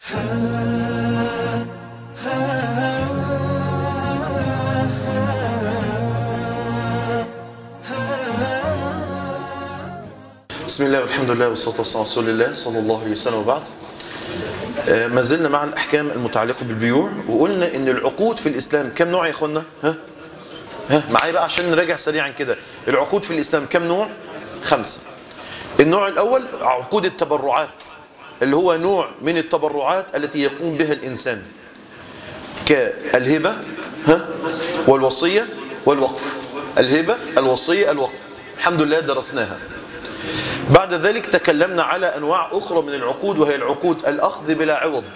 بسم الله والحمد لله والصلاة والسلام على رسول الله صلى الله عليه وسلم وبعد آه، ما زلنا مع الأحكام المتعلقة بالبيوع وقلنا إن العقود في الإسلام كم نوع يا إخوانا ها ها معايا بقى عشان نراجع سريعا كده العقود في الإسلام كم نوع خمسة النوع الأول عقود التبرعات اللي هو نوع من التبرعات التي يقوم بها الإنسان كالهبة ها والوصية والوقف الهبة الوصية الوقف الحمد لله درسناها بعد ذلك تكلمنا على أنواع أخرى من العقود وهي العقود الأخذ بلا عوض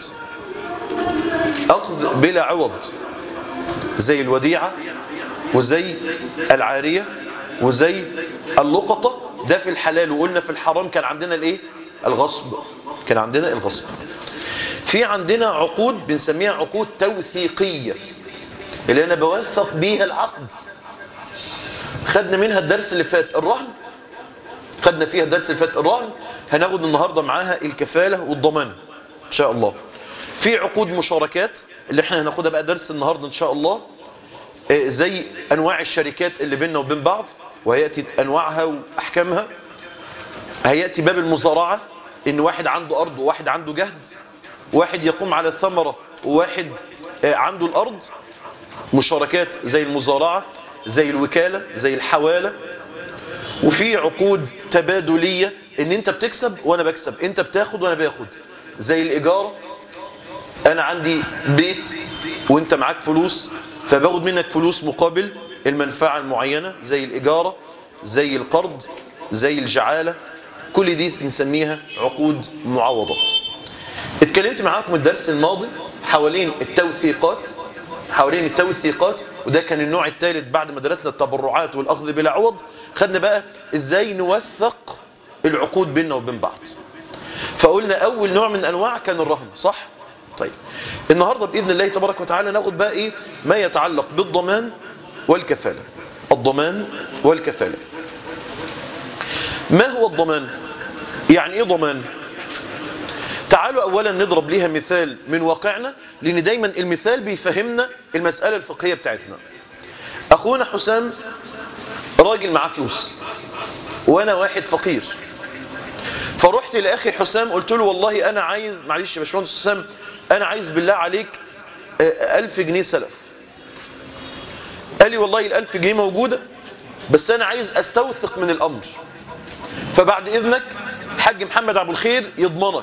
أخذ بلا عوض زي الوديعة وزي العارية وزي اللقطة ده في الحلال وقلنا في الحرام كان عندنا الايه الغصب كان عندنا الغصب في عندنا عقود بنسميها عقود توثيقية اللي انا بوثق بيها العقد خدنا منها الدرس اللي فات الرهن خدنا فيها الدرس اللي فات الرهن هناخد النهاردة معاها الكفالة والضمان ان شاء الله في عقود مشاركات اللي احنا هناخدها بقى درس النهاردة ان شاء الله آه، زي انواع الشركات اللي بيننا وبين بعض وهيأتي انواعها واحكامها هيأتي باب المزارعة ان واحد عنده ارض وواحد عنده جهد واحد يقوم على الثمرة وواحد آه، عنده الارض مشاركات زي المزارعة زي الوكالة زي الحوالة وفي عقود تبادلية ان انت بتكسب وانا بكسب انت بتاخد وانا باخد زي الاجارة انا عندي بيت وانت معاك فلوس فباخد منك فلوس مقابل المنفعة المعينة زي الاجارة زي القرض زي الجعالة كل دي بنسميها عقود معوضات اتكلمت معاكم الدرس الماضي حوالين التوثيقات حوالين التوثيقات وده كان النوع الثالث بعد ما درسنا التبرعات والأخذ بلا عوض خدنا بقى ازاي نوثق العقود بيننا وبين بعض فقلنا أول نوع من أنواع كان الرهن صح؟ طيب النهاردة بإذن الله تبارك وتعالى ناخد بقى إيه ما يتعلق بالضمان والكفالة الضمان والكفالة ما هو الضمان؟ يعني إيه ضمان؟ تعالوا أولا نضرب ليها مثال من واقعنا لأن دايما المثال بيفهمنا المسألة الفقهية بتاعتنا أخونا حسام راجل معاه فلوس وأنا واحد فقير فرحت لأخي حسام قلت له والله أنا عايز معلش يا باشمهندس حسام أنا عايز بالله عليك آه، ألف جنيه سلف قال لي والله الألف جنيه موجودة بس أنا عايز أستوثق من الأمر فبعد إذنك حاج محمد أبو الخير يضمنك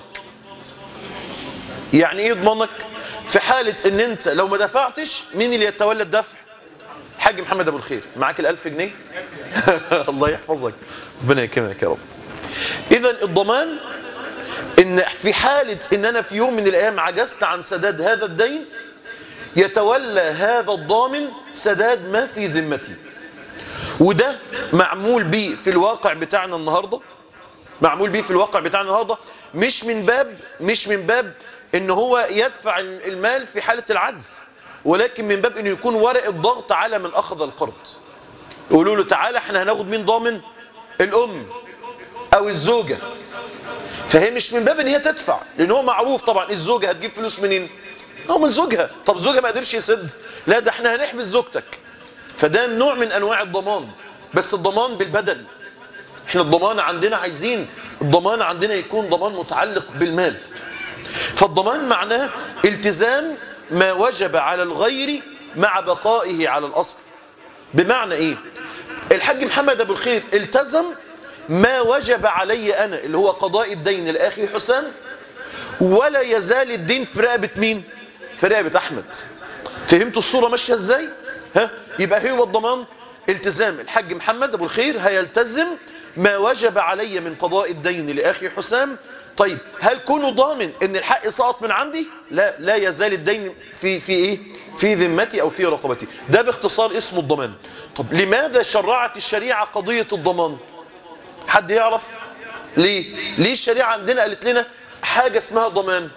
يعني ايه يضمنك في حالة ان انت لو ما دفعتش مين اللي يتولى الدفع حاج محمد ابو الخير معاك الالف جنيه الله يحفظك ربنا يكرمك يا رب اذا الضمان ان في حالة ان انا في يوم من الايام عجزت عن سداد هذا الدين يتولى هذا الضامن سداد ما في ذمتي وده معمول بيه في الواقع بتاعنا النهاردة معمول بيه في الواقع بتاعنا النهاردة مش من باب مش من باب ان هو يدفع المال في حالة العجز ولكن من باب انه يكون ورق الضغط على من اخذ القرض يقولوا له تعالى احنا هناخد مين ضامن الام او الزوجة فهي مش من باب ان هي تدفع لان هو معروف طبعا الزوجة هتجيب فلوس منين هو من زوجها طب زوجها ما قدرش يسد لا ده احنا هنحبس زوجتك فده نوع من انواع الضمان بس الضمان بالبدل احنا الضمان عندنا عايزين الضمان عندنا يكون ضمان متعلق بالمال فالضمان معناه التزام ما وجب على الغير مع بقائه على الأصل بمعنى ايه الحاج محمد ابو الخير التزم ما وجب علي انا اللي هو قضاء الدين لاخي حسام ولا يزال الدين في رقبة مين في رقبة احمد فهمتوا الصورة ماشية ازاي ها يبقى هو الضمان التزام الحاج محمد ابو الخير هيلتزم ما وجب علي من قضاء الدين لاخي حسام طيب هل كونه ضامن ان الحق سقط من عندي لا لا يزال الدين في في ايه في ذمتي او في رقبتي ده باختصار اسمه الضمان طب لماذا شرعت الشريعة قضية الضمان حد يعرف ليه ليه الشريعة عندنا قالت لنا حاجة اسمها ضمان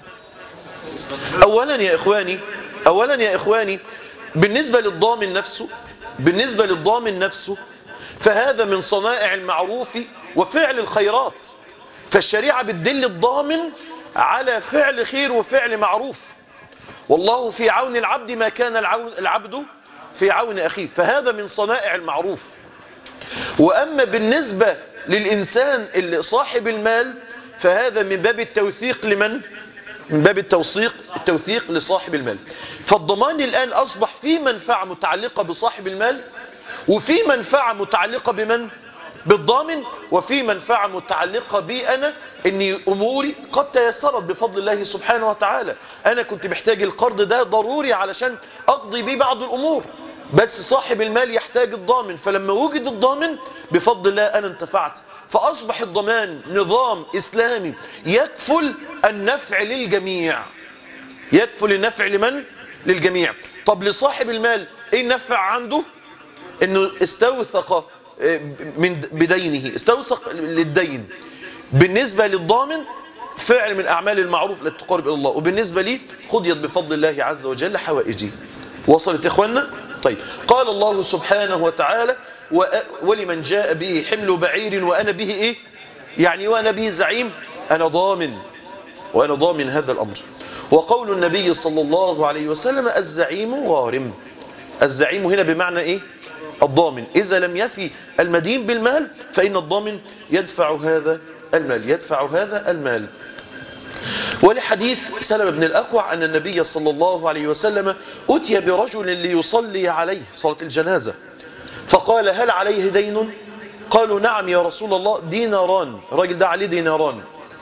اولا يا اخواني اولا يا اخواني بالنسبة للضامن نفسه بالنسبة للضامن نفسه فهذا من صنائع المعروف وفعل الخيرات فالشريعة بتدل الضامن على فعل خير وفعل معروف والله في عون العبد ما كان العون العبد في عون أخيه فهذا من صنائع المعروف وأما بالنسبة للإنسان اللي صاحب المال فهذا من باب التوثيق لمن؟ من باب التوثيق التوثيق لصاحب المال فالضمان الآن أصبح في منفعة متعلقة بصاحب المال وفي منفعة متعلقة بمن؟ بالضامن وفي منفعة متعلقة بي أنا أني أموري قد تيسرت بفضل الله سبحانه وتعالى أنا كنت محتاج القرض ده ضروري علشان أقضي بيه بعض الأمور بس صاحب المال يحتاج الضامن فلما وجد الضامن بفضل الله أنا انتفعت فأصبح الضمان نظام إسلامي يكفل النفع للجميع يكفل النفع لمن؟ للجميع طب لصاحب المال ايه النفع عنده؟ انه استوثق من بدينه استوثق للدين بالنسبة للضامن فعل من أعمال المعروف التي تقرب إلى الله وبالنسبة لي خذيت بفضل الله عز وجل حوائجي وصلت إخوانا طيب قال الله سبحانه وتعالى ولمن جاء به حمل بعير وأنا به إيه يعني وأنا به زعيم أنا ضامن وأنا ضامن هذا الأمر وقول النبي صلى الله عليه وسلم الزعيم غارم الزعيم هنا بمعنى إيه الضامن إذا لم يفي المدين بالمال فإن الضامن يدفع هذا المال يدفع هذا المال ولحديث سلم بن الأكوع أن النبي صلى الله عليه وسلم أتي برجل ليصلي عليه صلاة الجنازة فقال هل عليه دين قالوا نعم يا رسول الله ديناران الراجل ده عليه ديناران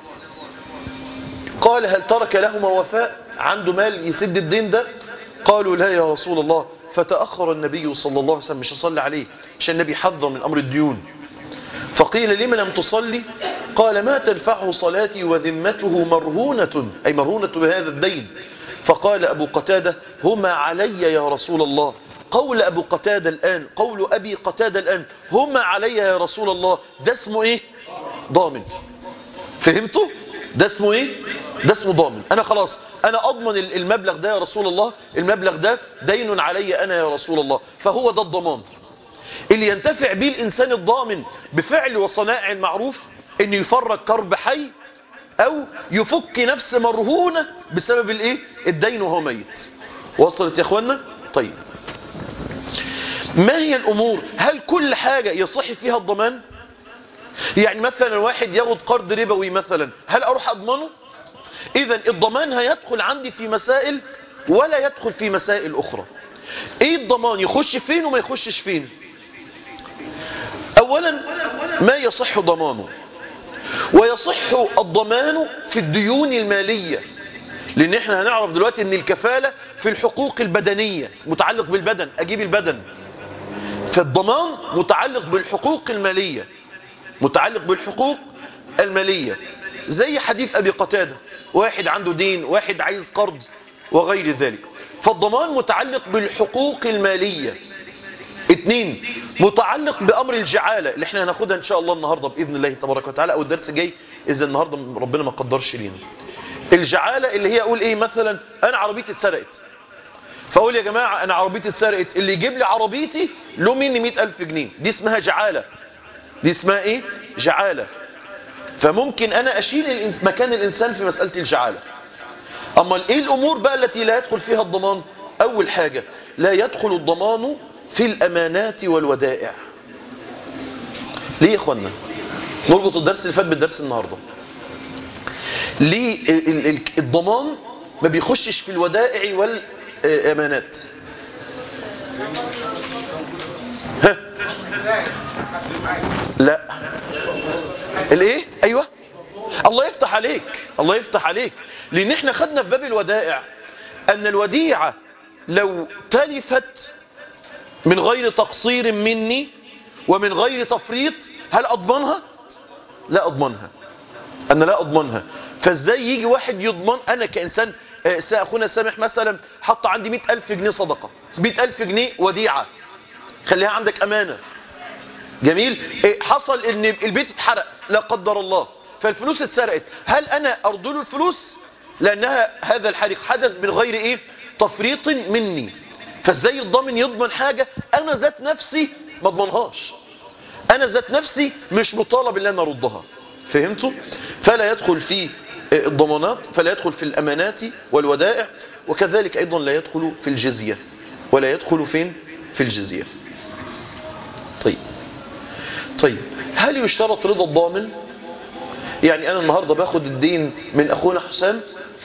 قال هل ترك لهما وفاء عنده مال يسد الدين ده قالوا لا يا رسول الله فتأخر النبي صلى الله عليه وسلم مش صلى عليه عشان النبي حذر من أمر الديون فقيل لما لم تصلي قال ما تنفعه صلاتي وذمته مرهونة أي مرهونة بهذا الدين فقال أبو قتادة هما علي يا رسول الله قول أبو قتادة الآن قول أبي قتادة الآن هما علي يا رسول الله ده اسمه إيه ضامن فهمتوا ده اسمه ايه ده اسمه ضامن انا خلاص انا اضمن المبلغ ده يا رسول الله المبلغ ده دين علي انا يا رسول الله فهو ده الضمان اللي ينتفع به الانسان الضامن بفعل وصنائع المعروف انه يفرج كرب حي او يفك نفس مرهونة بسبب الايه الدين وهو ميت وصلت يا اخوانا طيب ما هي الامور هل كل حاجة يصح فيها الضمان يعني مثلا واحد ياخد قرض ربوي مثلا هل اروح اضمنه اذا الضمان هيدخل عندي في مسائل ولا يدخل في مسائل اخرى ايه الضمان يخش فين وما يخشش فين اولا ما يصح ضمانه ويصح الضمان في الديون المالية لان احنا هنعرف دلوقتي ان الكفالة في الحقوق البدنية متعلق بالبدن اجيب البدن فالضمان متعلق بالحقوق المالية متعلق بالحقوق المالية زي حديث أبي قتادة واحد عنده دين واحد عايز قرض وغير ذلك فالضمان متعلق بالحقوق المالية اتنين متعلق بأمر الجعالة اللي احنا هناخدها ان شاء الله النهاردة بإذن الله تبارك وتعالى او الدرس جاي اذا النهاردة ربنا ما قدرش لينا الجعالة اللي هي اقول ايه مثلا انا عربيتي اتسرقت فاقول يا جماعة انا عربيتي اتسرقت اللي يجيب لي عربيتي له مني مئة الف جنيه دي اسمها جعالة دي اسمها ايه جعالة فممكن انا اشيل مكان الانسان في مسألة الجعالة اما ايه الامور بقى التي لا يدخل فيها الضمان اول حاجة لا يدخل الضمان في الامانات والودائع ليه يا اخوانا نربط الدرس اللي فات بالدرس النهاردة ليه الضمان ما بيخشش في الودائع والامانات ها لا الايه ايوه الله يفتح عليك الله يفتح عليك لان احنا خدنا في باب الودائع ان الوديعة لو تلفت من غير تقصير مني ومن غير تفريط هل اضمنها لا اضمنها انا لا اضمنها فازاي يجي واحد يضمن انا كانسان اخونا سامح مثلا حط عندي مئة الف جنيه صدقة مئة الف جنيه وديعة خليها عندك امانة جميل إيه حصل ان البيت اتحرق لا قدر الله فالفلوس اتسرقت هل انا ارد له الفلوس لانها هذا الحريق حدث من غير ايه تفريط مني فازاي الضامن يضمن حاجة انا ذات نفسي ما اضمنهاش انا ذات نفسي مش مطالب ان انا اردها فهمتوا فلا يدخل في الضمانات فلا يدخل في الأمانات والودائع وكذلك أيضا لا يدخل في الجزية ولا يدخل فين في الجزية طيب طيب هل يشترط رضا الضامن يعني أنا النهاردة باخد الدين من أخونا حسام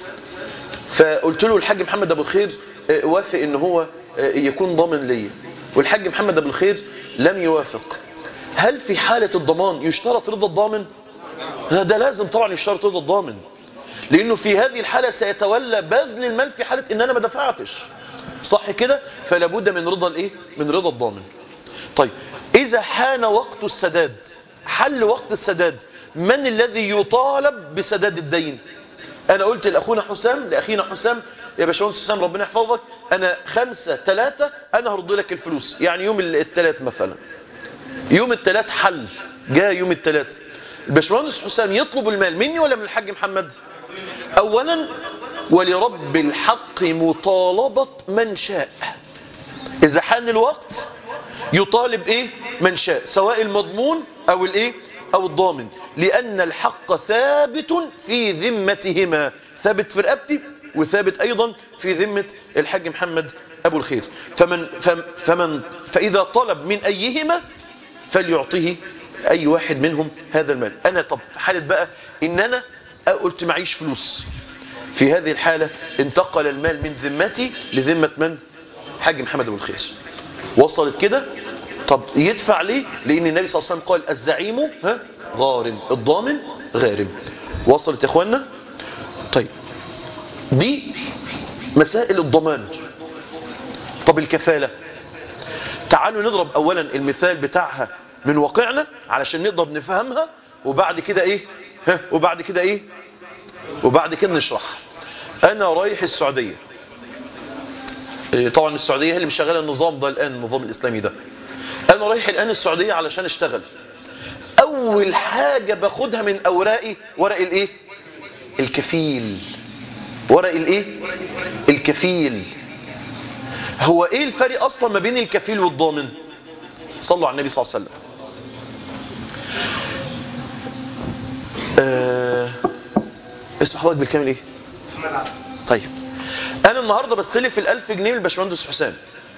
فقلت له الحاج محمد أبو الخير وافق إن هو يكون ضامن لي والحاج محمد أبو الخير لم يوافق هل في حالة الضمان يشترط رضا الضامن ده لازم طبعا يشترط رضا الضامن لأنه في هذه الحالة سيتولى بذل المال في حالة إن أنا ما دفعتش صح كده فلا بد من رضا الايه من رضا الضامن طيب إذا حان وقت السداد حل وقت السداد من الذي يطالب بسداد الدين أنا قلت لأخونا حسام لأخينا حسام يا باشمهندس حسام ربنا يحفظك أنا خمسة ثلاثة أنا هرد لك الفلوس يعني يوم الثلاث مثلا يوم الثلاث حل جاء يوم الثلاث الباشمهندس حسام يطلب المال مني ولا من الحاج محمد أولا ولرب الحق مطالبة من شاء إذا حان الوقت يطالب إيه من شاء سواء المضمون أو الإيه أو الضامن لأن الحق ثابت في ذمتهما ثابت في رقبتي وثابت أيضا في ذمة الحاج محمد أبو الخير فمن, فمن فإذا طلب من أيهما فليعطيه أي واحد منهم هذا المال أنا طب حالة بقى إن أنا قلت معيش فلوس في هذه الحالة انتقل المال من ذمتي لذمة من حاج محمد أبو الخير وصلت كده طب يدفع ليه لأن النبي صلى الله عليه وسلم قال الزعيم ها غارم الضامن غارم وصلت يا اخوانا طيب دي مسائل الضمان طب الكفالة تعالوا نضرب اولا المثال بتاعها من واقعنا علشان نقدر نفهمها وبعد كده ايه ها وبعد كده ايه وبعد كده نشرح انا رايح السعودية طبعا السعودية هي اللي مشغله النظام ده الان النظام الاسلامي ده انا رايح الان السعودية علشان اشتغل اول حاجة باخدها من اوراقي ورق الايه الكفيل ورق الايه الكفيل هو ايه الفرق اصلا ما بين الكفيل والضامن صلوا على النبي صلى الله عليه وسلم آه... اسم حضرتك بالكامل ايه طيب انا النهاردة بستلف الالف جنيه من الباشمهندس حسام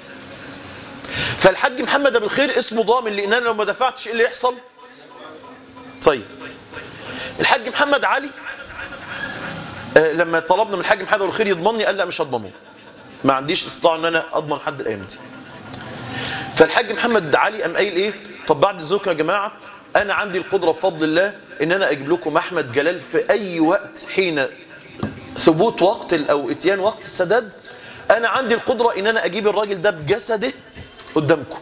فالحاج محمد ابو الخير اسمه ضامن لان انا لو ما دفعتش ايه اللي يحصل طيب الحاج محمد علي آه لما طلبنا من الحاج محمد ابو الخير يضمني قال لا مش هضمنه ما عنديش استطاعه ان انا اضمن حد الايام دي فالحاج محمد علي قام قايل ايه طب بعد الزوكه يا جماعه انا عندي القدره بفضل الله ان انا اجيب لكم احمد جلال في اي وقت حين ثبوت وقت او اتيان وقت السداد انا عندي القدره ان انا اجيب الراجل ده بجسده قدامكم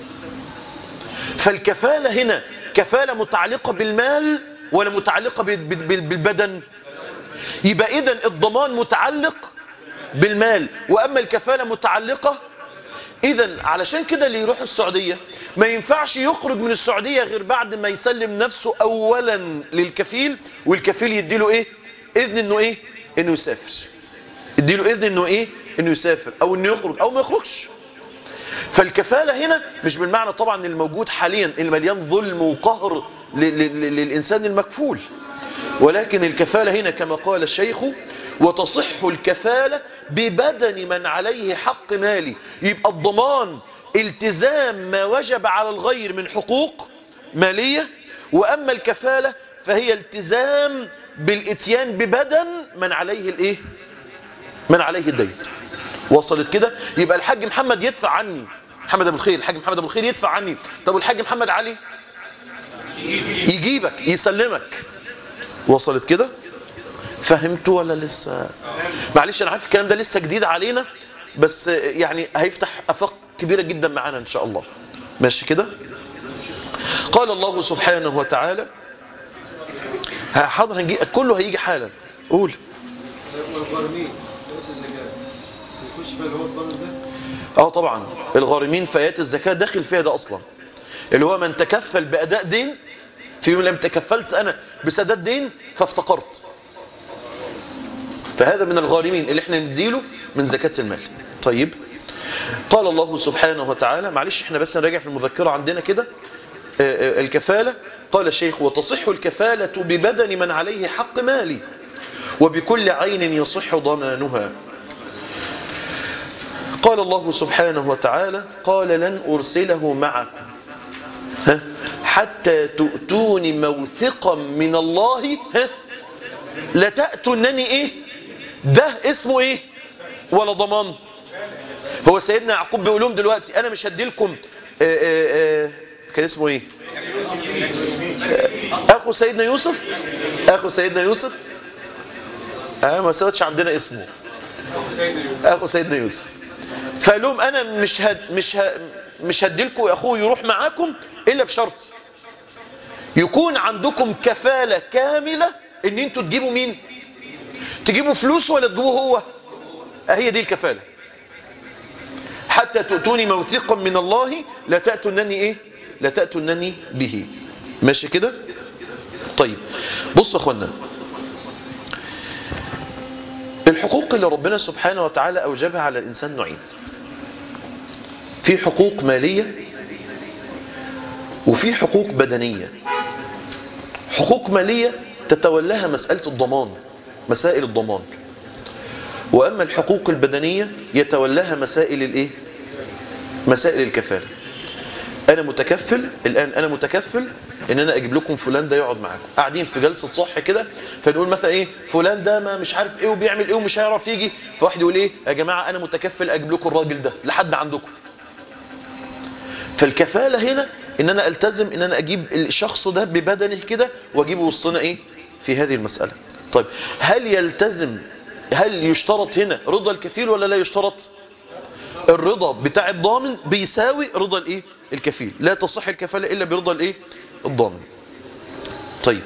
فالكفاله هنا كفاله متعلقه بالمال ولا متعلقه بالبدن يبقى اذا الضمان متعلق بالمال واما الكفاله متعلقه اذا علشان كده اللي يروح السعوديه ما ينفعش يخرج من السعوديه غير بعد ما يسلم نفسه اولا للكفيل والكفيل يديله ايه اذن انه ايه انه يسافر يديله اذن انه ايه انه يسافر او انه يخرج او ما يخرجش فالكفالة هنا مش بالمعنى طبعا الموجود حاليا المليان ظلم وقهر للإنسان المكفول ولكن الكفالة هنا كما قال الشيخ وتصح الكفالة ببدن من عليه حق مالي يبقى الضمان التزام ما وجب على الغير من حقوق مالية وأما الكفالة فهي التزام بالاتيان ببدن من عليه الايه من عليه الدين وصلت كده يبقى الحاج محمد يدفع عني محمد ابو الخير الحاج محمد ابو الخير يدفع عني طب والحاج محمد علي يجيبك يسلمك وصلت كده فهمتوا ولا لسه معلش انا عارف الكلام ده لسه جديد علينا بس يعني هيفتح افاق كبيره جدا معانا ان شاء الله ماشي كده قال الله سبحانه وتعالى حاضر هنجي كله هيجي حالا قول اه طبعا الغارمين فيات الزكاة داخل فيها ده اصلا اللي هو من تكفل باداء دين في يوم لم تكفلت انا بسداد دين فافتقرت فهذا من الغارمين اللي احنا نديله من زكاة المال طيب قال الله سبحانه وتعالى معلش احنا بس نراجع في المذكرة عندنا كده الكفالة قال الشيخ وتصح الكفالة ببدن من عليه حق مالي وبكل عين يصح ضمانها قال الله سبحانه وتعالى قال لن أرسله معكم ها؟ حتى تؤتوني موثقا من الله ها؟ لتأتونني ايه ده اسمه ايه ولا ضمان هو سيدنا يعقوب بيقول لهم دلوقتي انا مش هدي لكم كان اسمه ايه آه، اخو سيدنا يوسف اخو سيدنا يوسف اه ما سوتش عندنا اسمه اخو سيدنا يوسف فقال لهم انا مش هد مش ه... مش هدي لكم اخوه يروح معاكم الا بشرط يكون عندكم كفالة كاملة ان انتوا تجيبوا مين تجيبوا فلوس ولا تجيبوه هو هي دي الكفالة حتى تؤتوني موثقا من الله لا تأتونني ايه لا تأتونني به ماشي كده طيب بصوا يا اخوانا الحقوق اللي ربنا سبحانه وتعالى أوجبها على الإنسان نوعين في حقوق مالية وفي حقوق بدنية حقوق مالية تتولاها مسألة الضمان مسائل الضمان وأما الحقوق البدنية يتولاها مسائل الإيه؟ مسائل الكفالة أنا متكفل الآن أنا متكفل إن أنا أجيب لكم فلان ده يقعد معاكم قاعدين في جلسة صح كده فنقول مثلا إيه فلان ده ما مش عارف إيه وبيعمل إيه ومش هيعرف يجي فواحد يقول إيه يا جماعة أنا متكفل أجيب لكم الراجل ده لحد عندكم فالكفالة هنا ان انا التزم ان انا اجيب الشخص ده ببدنه كده واجيبه وسطنا ايه في هذه المسألة طيب هل يلتزم هل يشترط هنا رضا الكفيل ولا لا يشترط الرضا بتاع الضامن بيساوي رضا الايه الكفيل لا تصح الكفالة الا برضا الايه الضامن طيب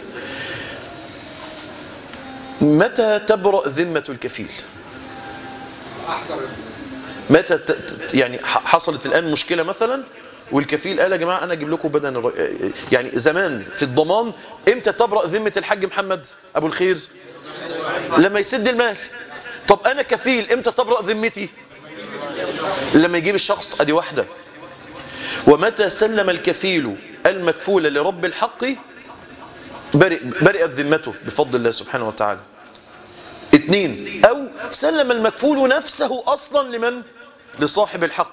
متى تبرأ ذمة الكفيل متى ت- ت- يعني ح- حصلت الآن مشكلة مثلا والكفيل قال يا جماعة أنا أجيب لكم بدن الر... يعني زمان في الضمان إمتى تبرأ ذمة الحاج محمد أبو الخير لما يسد المال طب أنا كفيل إمتى تبرأ ذمتي لما يجيب الشخص أدي واحدة ومتى سلم الكفيل المكفول لرب الحق برئ برئت ذمته بفضل الله سبحانه وتعالى اثنين او سلم المكفول نفسه اصلا لمن لصاحب الحق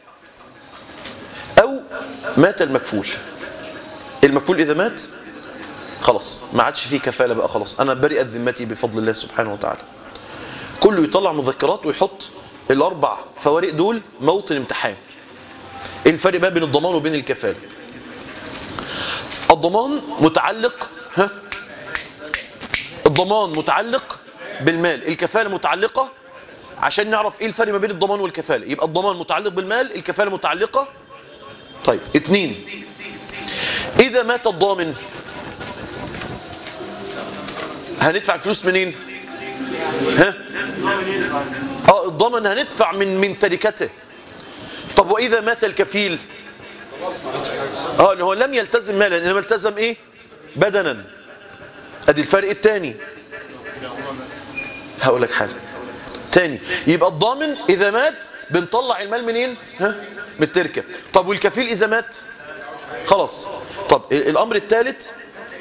او مات المكفول المكفول اذا مات خلاص ما عادش فيه كفالة بقى خلاص انا برئت ذمتي بفضل الله سبحانه وتعالى كله يطلع مذكرات ويحط الاربع فوارق دول موطن امتحان ايه الفرق بقى بين الضمان وبين الكفالة الضمان متعلق ها الضمان متعلق بالمال الكفالة متعلقة عشان نعرف ايه الفرق ما بين الضمان والكفالة يبقى الضمان متعلق بالمال الكفالة متعلقة طيب اتنين اذا مات الضامن هندفع الفلوس منين ها اه الضامن هندفع من من تركته طب واذا مات الكفيل اه ان هو لم يلتزم مالا انما التزم ايه بدنا ادي الفرق الثاني هقول لك حاجه تاني يبقى الضامن اذا مات بنطلع المال منين ها من التركه طب والكفيل اذا مات خلاص طب ال- الامر الثالث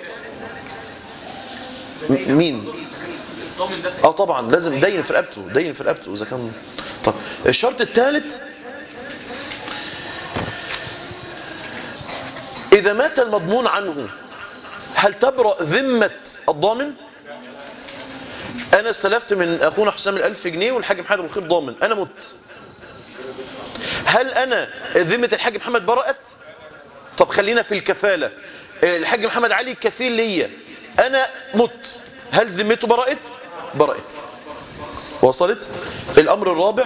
م- مين اه طبعا لازم دين في رقبته دين في رقبته اذا كان طب الشرط الثالث اذا مات المضمون عنه هل تبرأ ذمة الضامن انا استلفت من اخونا حسام الالف جنيه والحاج محمد ابو الخير ضامن انا مت هل انا ذمة الحاج محمد برأت طب خلينا في الكفالة الحاج محمد علي كفيل ليا انا مت هل ذمته برأت برأت وصلت الامر الرابع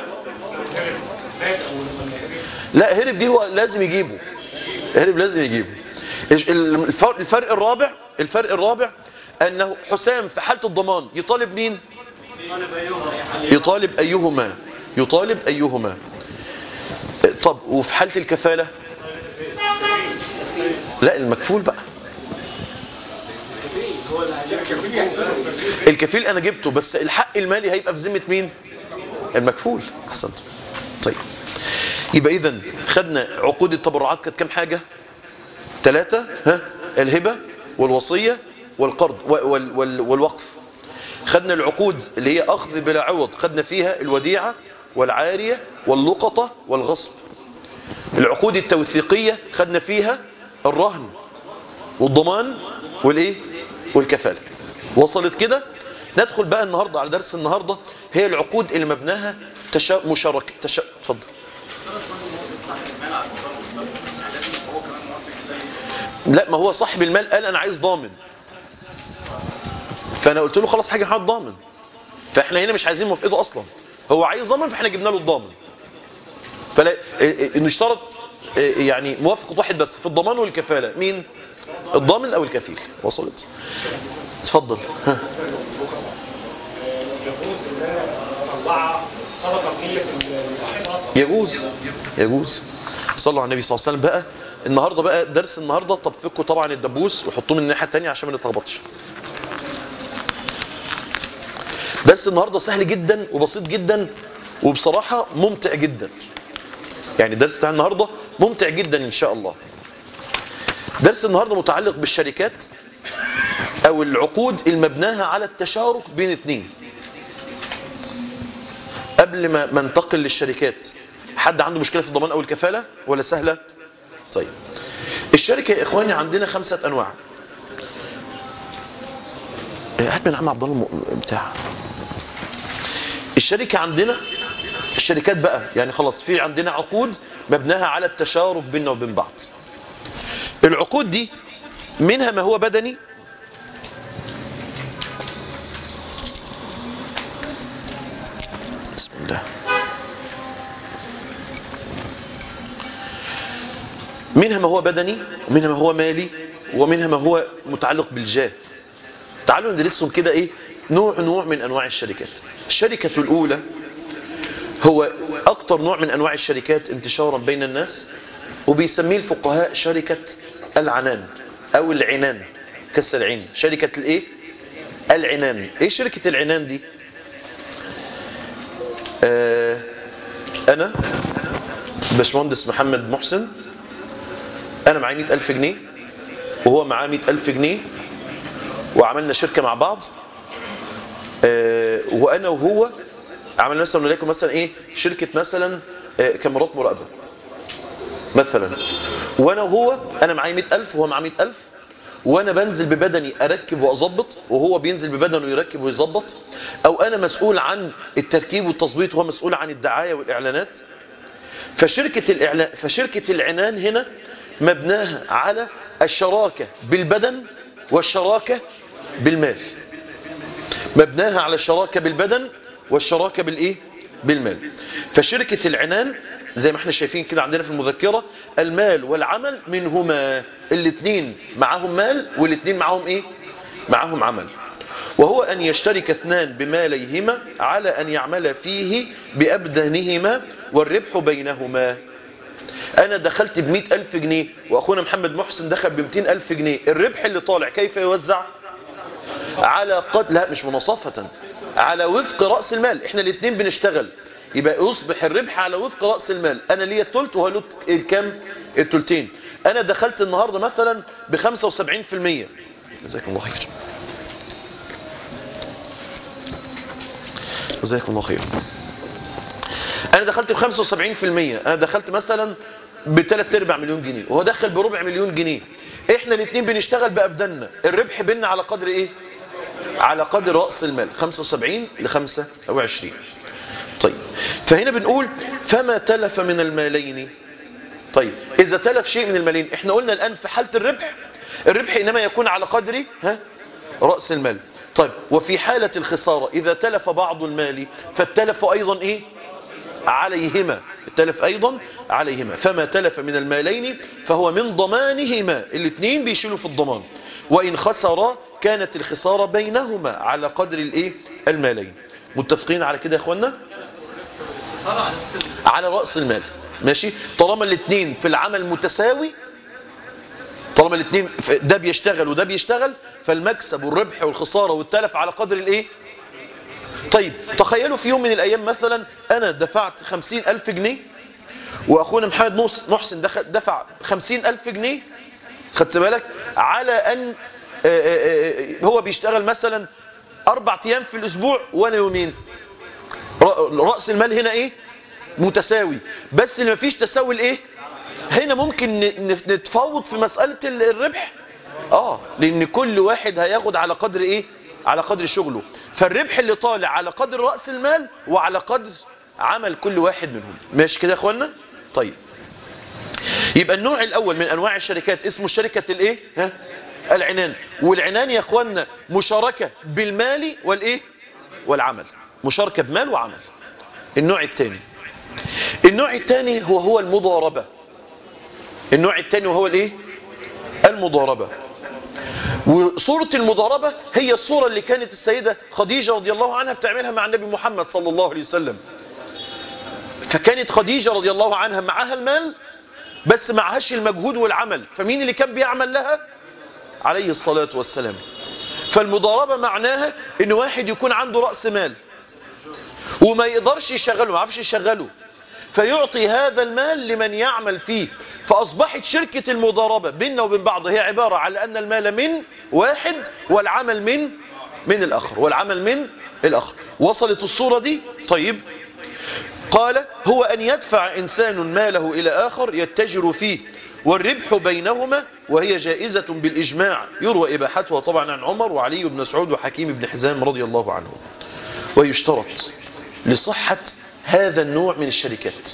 لا هرب دي هو لازم يجيبه هرب لازم يجيبه الفرق, الفرق الرابع الفرق الرابع انه حسام في حالة الضمان يطالب مين يطالب ايهما يطالب ايهما طب وفي حالة الكفالة لا المكفول بقى الكفيل انا جبته بس الحق المالي هيبقى في ذمة مين المكفول احسنت طيب يبقى اذا خدنا عقود التبرعات كانت كام حاجة ثلاثة ها الهبة والوصية والقرض وال وال والوقف خدنا العقود اللي هي أخذ بلا عوض خدنا فيها الوديعة والعارية واللقطة والغصب العقود التوثيقية خدنا فيها الرهن والضمان والايه والكفالة وصلت كده ندخل بقى النهاردة على درس النهاردة هي العقود اللي مبناها تشا... مشاركة تشا... اتفضل لا ما هو صاحب المال قال انا عايز ضامن فانا قلت له خلاص حاجه حد ضامن فاحنا هنا مش عايزين موافقته اصلا هو عايز ضامن فاحنا جبنا له الضامن فلا نشترط يعني موافقه واحد بس في الضمان والكفاله مين الضامن او الكفيل وصلت اتفضل ها. يجوز ان انا اطلعها صدقه بنيه لصاحبها يجوز يجوز صلوا على النبي صلى الله عليه وسلم بقى النهارده بقى درس النهارده طب فكوا طبعا الدبوس وحطوه من الناحيه الثانيه عشان ما نتلخبطش بس النهارده سهل جدا وبسيط جدا وبصراحه ممتع جدا يعني الدرس بتاع النهارده ممتع جدا ان شاء الله درس النهارده متعلق بالشركات او العقود المبناها على التشارك بين اثنين قبل ما ما ننتقل للشركات حد عنده مشكله في الضمان او الكفاله ولا سهله طيب الشركه يا اخواني عندنا خمسه انواع هات من عم عبد الله الم- بتاع الشركه عندنا الشركات بقى يعني خلاص في عندنا عقود مبناها على التشارف بيننا وبين بعض العقود دي منها ما هو بدني بسم الله منها ما هو بدني ومنها ما هو مالي ومنها ما هو متعلق بالجاه تعالوا ندرسهم كده ايه نوع نوع من انواع الشركات الشركة الاولى هو اكتر نوع من انواع الشركات انتشارا بين الناس وبيسميه الفقهاء شركة العنان او العنان كسر العين شركة الايه العنان ايه شركة العنان دي آه انا باشمهندس محمد محسن انا معايا 100000 جنيه وهو معاه 100000 جنيه وعملنا شركة مع بعض آه وانا وهو عملنا مثلا وليكن مثلا ايه شركة مثلا آه كاميرات مراقبة مثلا وانا وهو انا معايا 100000 وهو معاه 100000 وانا بنزل ببدني اركب واظبط وهو بينزل ببدنه يركب ويظبط او انا مسؤول عن التركيب والتظبيط وهو مسؤول عن الدعاية والاعلانات فشركة الإعلان فشركة العنان هنا مبناها على الشراكة بالبدن والشراكة بالمال مبناها على الشراكة بالبدن والشراكة بالإيه؟ بالمال فشركة العنان زي ما احنا شايفين كده عندنا في المذكرة المال والعمل منهما الاثنين معاهم مال والاثنين معاهم ايه معاهم عمل وهو أن يشترك اثنان بماليهما على أن يعمل فيه بأبدانهما والربح بينهما أنا دخلت بمئة ألف جنيه وأخونا محمد محسن دخل بمئتين ألف جنيه الربح اللي طالع كيف يوزع على قد لا مش مناصفة على وفق رأس المال احنا الاثنين بنشتغل يبقى يصبح الربح على وفق رأس المال انا ليا التلت وهو له الكام التلتين انا دخلت النهاردة مثلا ب 75% جزاكم الله خير جزاكم الله خير انا دخلت ب 75% انا دخلت مثلا بثلاث ارباع مليون جنيه وهو دخل بربع مليون جنيه احنا الاثنين بنشتغل بابداننا الربح بيننا على قدر ايه على قدر راس المال 75 ل 25 طيب فهنا بنقول فما تلف من المالين طيب اذا تلف شيء من المالين احنا قلنا الان في حاله الربح الربح انما يكون على قدر ها راس المال طيب وفي حالة الخسارة إذا تلف بعض المال فالتلف أيضا إيه عليهما التلف أيضا عليهما فما تلف من المالين فهو من ضمانهما الاثنين بيشيلوا في الضمان وإن خسر كانت الخسارة بينهما على قدر الإيه المالين متفقين على كده يا أخوانا على رأس المال ماشي طالما الاثنين في العمل متساوي طالما الاثنين ده بيشتغل وده بيشتغل فالمكسب والربح والخسارة والتلف على قدر الايه طيب تخيلوا في يوم من الايام مثلا انا دفعت خمسين الف جنيه واخونا محمد نص محسن دخل دفع خمسين الف جنيه خدت بالك على ان آآ آآ هو بيشتغل مثلا أربع أيام في الأسبوع وأنا يومين ر- رأس المال هنا إيه متساوي بس اللي مفيش تساوي الإيه هنا ممكن ن- ن- نتفاوض في مسألة ال- الربح اه لان كل واحد هياخد على قدر ايه على قدر شغله فالربح اللي طالع على قدر رأس المال وعلى قدر عمل كل واحد منهم ماشي كده يا اخوانا طيب يبقى النوع الاول من انواع الشركات اسمه شركة الايه ها العنان والعنان يا اخوانا مشاركة بالمال والايه والعمل مشاركة بمال وعمل النوع الثاني النوع الثاني هو هو المضاربة النوع الثاني وهو الايه المضاربة وصورة المضاربة هي الصورة اللي كانت السيدة خديجة رضي الله عنها بتعملها مع النبي محمد صلى الله عليه وسلم فكانت خديجة رضي الله عنها معها المال بس معهاش المجهود والعمل فمين اللي كان بيعمل لها عليه الصلاة والسلام فالمضاربة معناها ان واحد يكون عنده رأس مال وما يقدرش يشغله ما يعرفش يشغله فيعطي هذا المال لمن يعمل فيه فأصبحت شركة المضاربة بيننا وبين بعض هي عبارة على أن المال من واحد والعمل من من الآخر والعمل من الآخر وصلت الصورة دي طيب قال هو أن يدفع إنسان ماله إلى آخر يتجر فيه والربح بينهما وهي جائزة بالإجماع يروى إباحتها طبعا عن عمر وعلي بن مسعود وحكيم بن حزام رضي الله عنه ويشترط لصحة هذا النوع من الشركات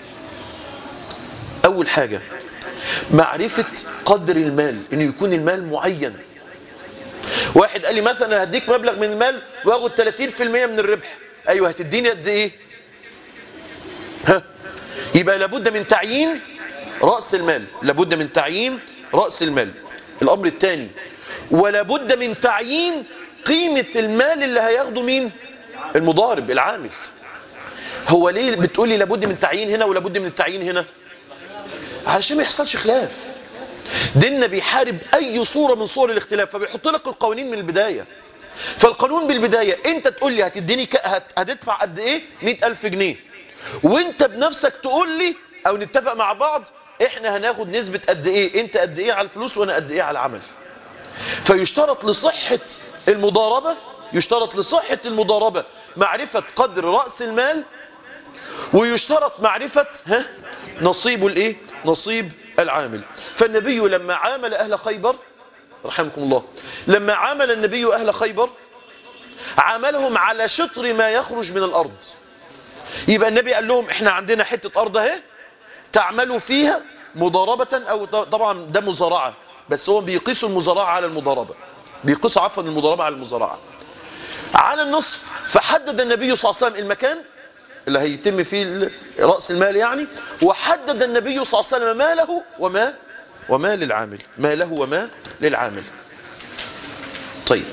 أول حاجة معرفة قدر المال إنه يكون المال معين واحد قال لي مثلا هديك مبلغ من المال واخد 30% من الربح أيوه هتديني قد إيه ها يبقى لابد من تعيين رأس المال لابد من تعيين رأس المال الأمر الثاني ولابد من تعيين قيمة المال اللي هياخده مين المضارب العامل هو ليه بتقولي لابد من تعيين هنا ولابد من التعيين هنا علشان ما يحصلش خلاف ديننا بيحارب اي صورة من صور الاختلاف فبيحط لك القوانين من البداية فالقانون بالبداية انت تقول لي هتديني ك... هت... هتدفع قد ايه مئة الف جنيه وانت بنفسك تقول لي او نتفق مع بعض احنا هناخد نسبة قد ايه انت قد ايه على الفلوس وانا قد ايه على العمل فيشترط لصحة المضاربة يشترط لصحة المضاربة معرفة قدر رأس المال ويشترط معرفة ها نصيب الايه نصيب العامل فالنبي لما عامل اهل خيبر رحمكم الله لما عامل النبي اهل خيبر عاملهم على شطر ما يخرج من الارض يبقى النبي قال لهم احنا عندنا حتة ارض اهي تعملوا فيها مضاربة او طبعا ده مزارعة بس هو بيقيسوا المزارعة على المضاربة بيقيسوا عفوا المضاربة على المزارعة على النصف فحدد النبي صلى الله عليه وسلم المكان اللي هيتم فيه رأس المال يعني وحدد النبي صلى الله عليه وسلم ماله وما وما للعامل ما له وما للعامل طيب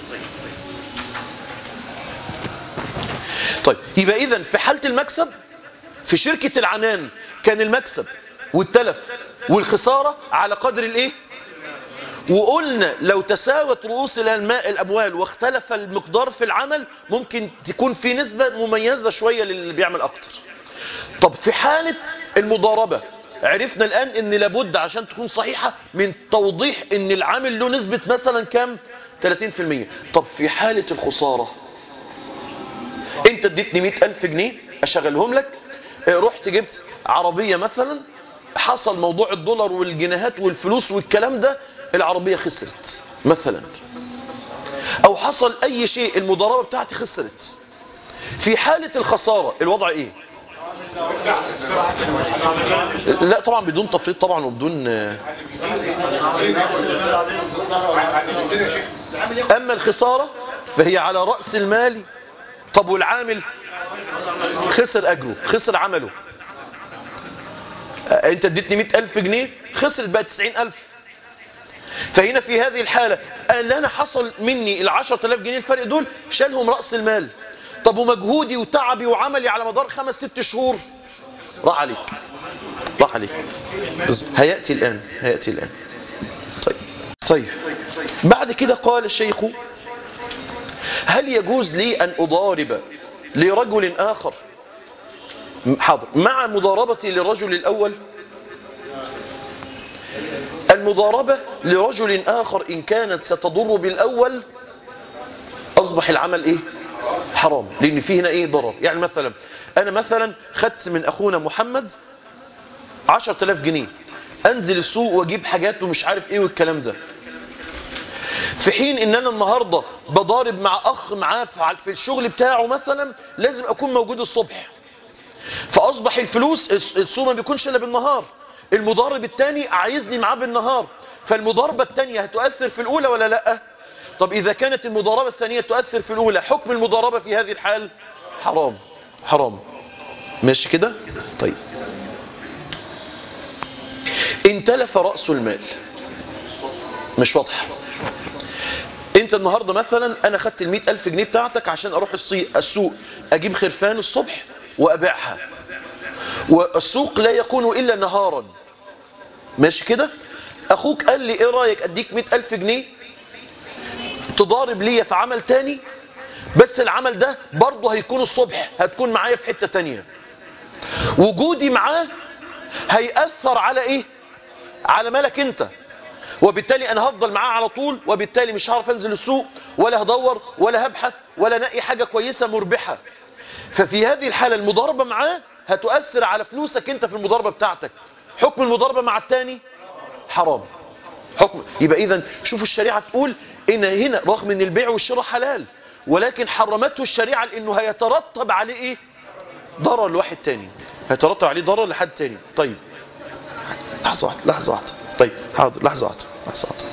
طيب يبقى إذن في حالة المكسب في شركة العنان كان المكسب والتلف والخسارة على قدر الايه وقلنا لو تساوت رؤوس الألماء الأموال واختلف المقدار في العمل ممكن تكون في نسبة مميزة شوية للي بيعمل أكتر طب في حالة المضاربة عرفنا الآن ان لابد عشان تكون صحيحة من توضيح ان العامل له نسبة مثلا كام 30% طب في حالة الخسارة انت اديتني 100 ألف جنيه اشغلهم لك رحت جبت عربية مثلا حصل موضوع الدولار والجنيهات والفلوس والكلام ده العربية خسرت مثلا او حصل اي شيء المضاربة بتاعتي خسرت في حالة الخسارة الوضع ايه لا طبعا بدون تفريط طبعا وبدون اما الخسارة فهي على رأس المال طب والعامل خسر اجره خسر عمله انت اديتني مئة الف جنيه خسرت بقى تسعين الف فهنا في هذه الحالة اللي انا حصل مني العشرة الاف جنيه الفرق دول شالهم رأس المال طب ومجهودي وتعبي وعملي على مدار خمس ست شهور راح عليك راح عليك هيأتي الآن هيأتي الآن طيب طيب بعد كده قال الشيخ هل يجوز لي أن أضارب لرجل آخر حاضر مع مضاربتي للرجل الأول المضاربة لرجل آخر إن كانت ستضر بالأول أصبح العمل إيه حرام لأن فيه هنا إيه ضرر يعني مثلا أنا مثلا خدت من أخونا محمد 10000 جنيه أنزل السوق وأجيب حاجات ومش عارف إيه والكلام ده في حين ان انا النهارده بضارب مع اخ معاه في في الشغل بتاعه مثلا لازم اكون موجود الصبح فاصبح الفلوس السوق ما بيكونش الا بالنهار المضارب الثاني عايزني معاه بالنهار فالمضاربه الثانيه هتؤثر في الاولى ولا لا طب اذا كانت المضاربه الثانيه تؤثر في الاولى حكم المضاربه في هذه الحال حرام حرام ماشي كده طيب ان تلف راس المال مش واضحه انت النهاردة مثلا انا خدت المئة الف جنيه بتاعتك عشان اروح السوق اجيب خرفان الصبح وابيعها والسوق لا يكون الا نهارا ماشي كده اخوك قال لي ايه رايك اديك مئة الف جنيه تضارب ليا في عمل تاني بس العمل ده برضه هيكون الصبح هتكون معايا في حتة تانية وجودي معاه هيأثر على ايه على مالك انت وبالتالي انا هفضل معاه على طول وبالتالي مش هعرف انزل السوق ولا هدور ولا هبحث ولا نقي حاجة كويسة مربحة ففي هذه الحالة المضاربة معاه هتؤثر على فلوسك انت في المضاربة بتاعتك حكم المضاربة مع التاني حرام حكم يبقى اذا شوفوا الشريعة تقول ان هنا رغم ان البيع والشراء حلال ولكن حرمته الشريعة لانه هيترتب عليه ايه ضرر لواحد تاني هيترتب عليه ضرر لحد تاني طيب لحظة واحدة لحظة واحدة طيب حاضر لحظة واحدة لحظة واحدة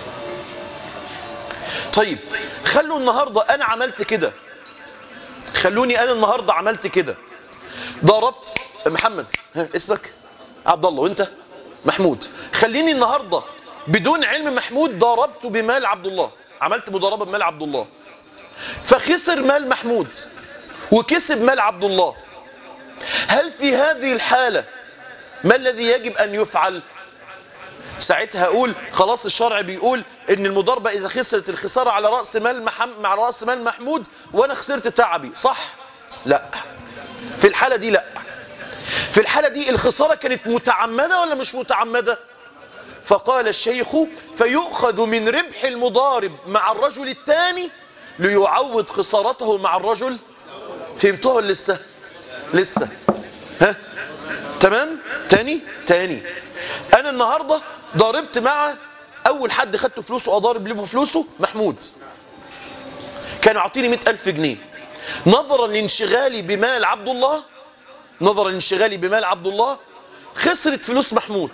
طيب خلوا النهاردة أنا عملت كده خلوني أنا النهاردة عملت كده ضربت محمد ها اسمك عبد الله وانت محمود خليني النهاردة بدون علم محمود ضربت بمال عبد الله عملت مضاربة بمال عبد الله فخسر مال محمود وكسب مال عبد الله هل في هذه الحالة ما الذي يجب أن يفعل ساعتها أقول خلاص الشرع بيقول ان المضاربة إذا خسرت الخسارة على رأس مال محم مع رأس مال محمود وأنا خسرت تعبي صح؟ لا في الحالة دي لا في الحالة دي الخسارة كانت متعمدة ولا مش متعمدة فقال الشيخ فيؤخذ من ربح المضارب مع الرجل الثاني ليعوض خسارته مع الرجل فهمتوها ولا لسه لسه ها تمام تاني تاني انا النهاردة ضاربت مع اول حد خدت فلوسه اضارب له فلوسه محمود كان يعطيني مئة الف جنيه نظرا لانشغالي بمال عبد الله نظرا لانشغالي بمال عبد الله خسرت فلوس محمود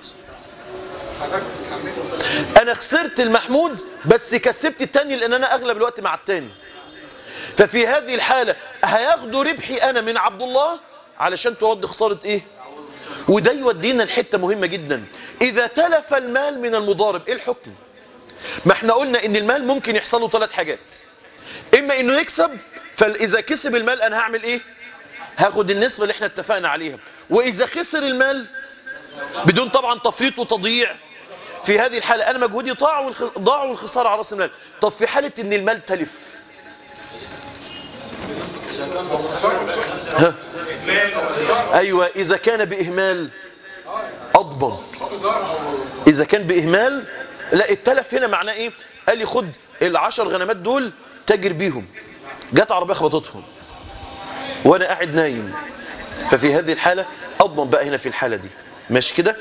انا خسرت المحمود بس كسبت التاني لان انا اغلب الوقت مع التاني ففي هذه الحالة هياخدوا ربحي انا من عبد الله علشان ترد خسارة ايه وده يودينا لحته مهمة جدا اذا تلف المال من المضارب ايه الحكم ما احنا قلنا ان المال ممكن يحصل له ثلاث حاجات اما انه يكسب فاذا كسب المال انا هعمل ايه هاخد النسبة اللي احنا اتفقنا عليها واذا خسر المال بدون طبعا تفريط وتضييع في هذه الحالة انا مجهودي ضاع والخ... ضاع والخسارة على راس المال طب في حالة ان المال تلف ها. ايوه اذا كان باهمال اضبط اذا كان باهمال لا التلف هنا معناه ايه قال لي خد العشر غنمات دول تاجر بيهم جت عربيه خبطتهم وانا قاعد نايم ففي هذه الحاله اضمن بقى هنا في الحاله دي ماشي كده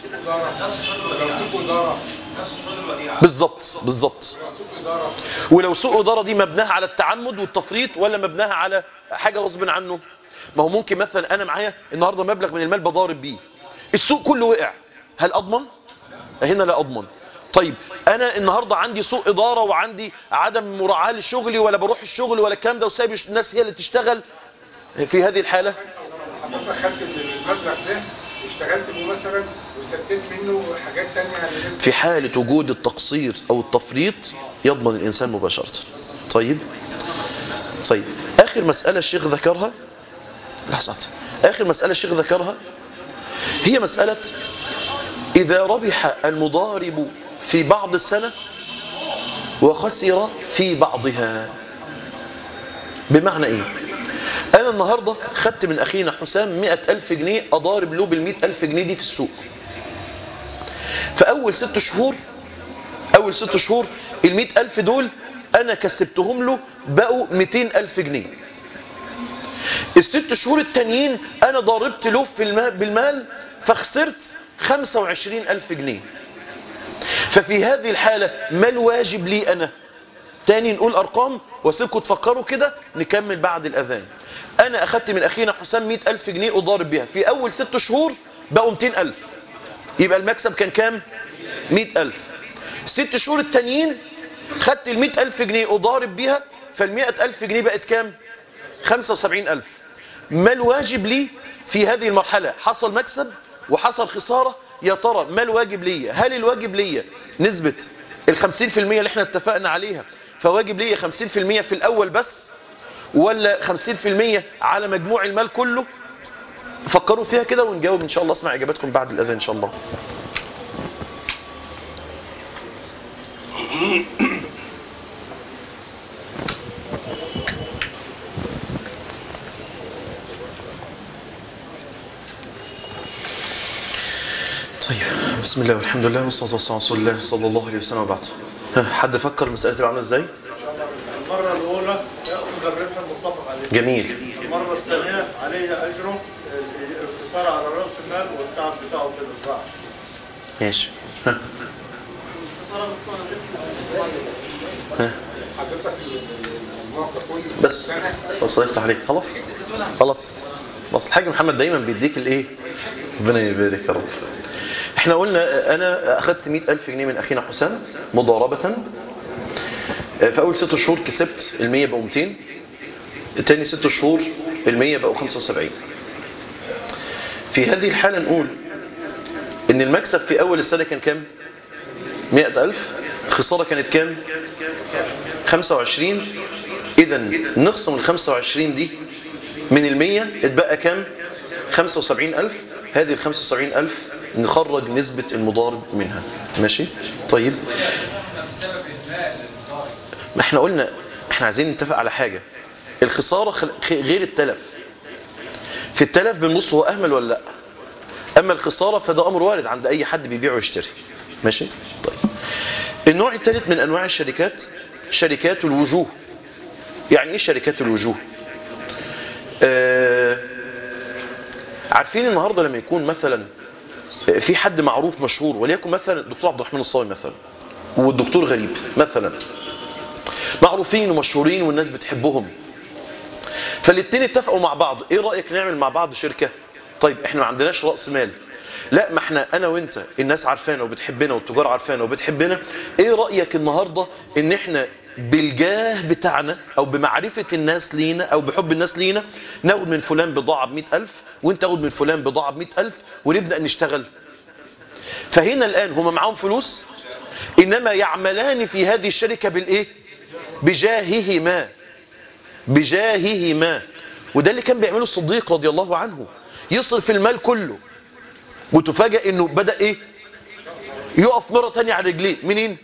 بالظبط بالظبط ولو سوء إدارة دي مبناها على التعمد والتفريط ولا مبناها على حاجة غصب عنه ما هو ممكن مثلا أنا معايا النهاردة مبلغ من المال بضارب بيه السوق كله وقع هل أضمن؟ هنا لا أضمن طيب أنا النهاردة عندي سوء إدارة وعندي عدم مراعاة لشغلي ولا بروح الشغل ولا الكلام ده وسايب الناس هي اللي تشتغل في هذه الحالة حضرتك خدت المبلغ ده واشتغلت بيه مثلا وسددت منه حاجات تانية على الناس في حالة وجود التقصير أو التفريط يضمن الإنسان مباشرة طيب طيب آخر مسألة الشيخ ذكرها لحظة آخر مسألة الشيخ ذكرها هي مسألة إذا ربح المضارب في بعض السنة وخسر في بعضها بمعنى إيه أنا النهاردة خدت من أخينا حسام مئة ألف جنيه أضارب له بالمئة ألف جنيه دي في السوق فأول ست شهور أول ست شهور المئة ألف دول انا كسبتهم له بقوا 200 الف جنيه الست شهور التانيين انا ضربت له في المال بالمال فخسرت 25 الف جنيه ففي هذه الحالة ما الواجب لي انا تاني نقول ارقام واسيبكم تفكروا كده نكمل بعد الاذان انا اخدت من اخينا حسام 100 الف جنيه اضارب بيها في اول ست شهور بقوا 200 الف يبقى المكسب كان كام 100 الف ست شهور التانيين خدت ال 100 الف جنيه اضارب بيها فال 100 الف جنيه بقت كام 75 الف ما الواجب لي في هذه المرحلة حصل مكسب وحصل خسارة يا ترى ما الواجب لي هل الواجب لي نسبة ال 50% اللي احنا اتفقنا عليها فواجب لي 50% في الاول بس ولا 50% على مجموع المال كله فكروا فيها كده ونجاوب ان شاء الله اسمع اجاباتكم بعد الاذان ان شاء الله طيب بسم الله والحمد لله والصلاه والسلام على رسول الله صلى الله عليه وسلم وبعد ها، حد فكر المساله تبقى عامله ازاي المرة الأولى يأخذ الربح المتفق عليه جميل المرة الثانية عليه أجره الخسارة على رأس المال والتعب بتاعه في الإصلاح ماشي ها. ها. حضرتك الموقع كله بس خلاص الله يفتح عليك خلاص خلاص خلاص الحاج محمد دايما بيديك الايه ربنا يبارك يا رب احنا قلنا انا اخذت 100000 جنيه من اخينا حسام مضاربه في اول ست شهور كسبت ال 100 بقوا 200 تاني ست شهور ال 100 بقوا 75 في هذه الحاله نقول ان المكسب في اول السنه كان كام 100000 الخساره كانت كام 25 اذا نقسم ال 25 دي من ال 100 اتبقى كام 75000 هذه ال 75000 نخرج نسبة المضارب منها ماشي طيب ما احنا قلنا احنا عايزين نتفق على حاجة الخسارة خل- خ- غير التلف في التلف بنبص هو اهمل ولا لا اما الخسارة فده امر وارد عند اي حد بيبيع ويشتري ماشي طيب النوع الثالث من انواع الشركات شركات الوجوه يعني ايه شركات الوجوه آه عارفين النهاردة لما يكون مثلا في حد معروف مشهور وليكن مثلا الدكتور عبد الرحمن الصاوي مثلا والدكتور غريب مثلا معروفين ومشهورين والناس بتحبهم فالاتنين اتفقوا مع بعض ايه رأيك نعمل مع بعض شركة طيب احنا ما عندناش رأس مال لا ما احنا انا وانت الناس عارفانا وبتحبنا والتجار عارفانا وبتحبنا ايه رأيك النهاردة ان احنا بالجاه بتاعنا او بمعرفة الناس لينا او بحب الناس لينا ناخد من فلان بضاعة بمئة الف وانت تاخد من فلان بضاعة بمئة الف ونبدأ نشتغل فهنا الان هما معاهم فلوس انما يعملان في هذه الشركة بالايه بجاههما بجاههما وده اللي كان بيعمله الصديق رضي الله عنه يصرف المال كله وتفاجئ انه بدأ ايه يقف مرة تانية على رجليه منين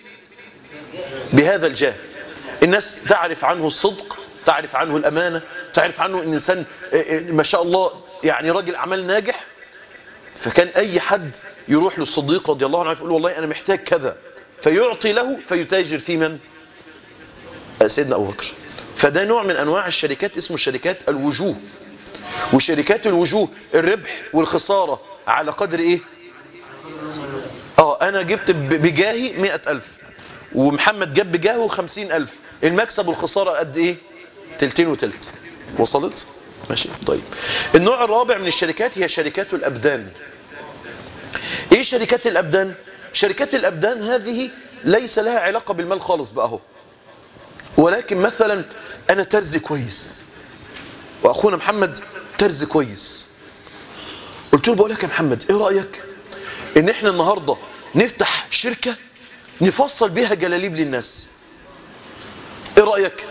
بهذا الجاه الناس تعرف عنه الصدق تعرف عنه الأمانة تعرف عنه ان انسان آه، آه، ما شاء الله يعني راجل اعمال ناجح فكان اي حد يروح للصديق رضي الله عنه يقول والله انا محتاج كذا فيعطي له فيتاجر في من آه، سيدنا ابو بكر فده نوع من انواع الشركات اسمه شركات الوجوه وشركات الوجوه الربح والخسارة على قدر ايه اه انا جبت ب- بجاهي مئة الف ومحمد جاب بجاهه خمسين الف المكسب والخسارة قد ايه تلتين وتلت وصلت ماشي طيب النوع الرابع من الشركات هي شركات الابدان ايه شركات الابدان شركات الابدان هذه ليس لها علاقة بالمال خالص بقى اهو ولكن مثلا انا ترزي كويس واخونا محمد ترزي كويس قلت له بقول لك يا محمد ايه رايك ان احنا النهارده نفتح شركه نفصل بيها جلاليب للناس ايه رايك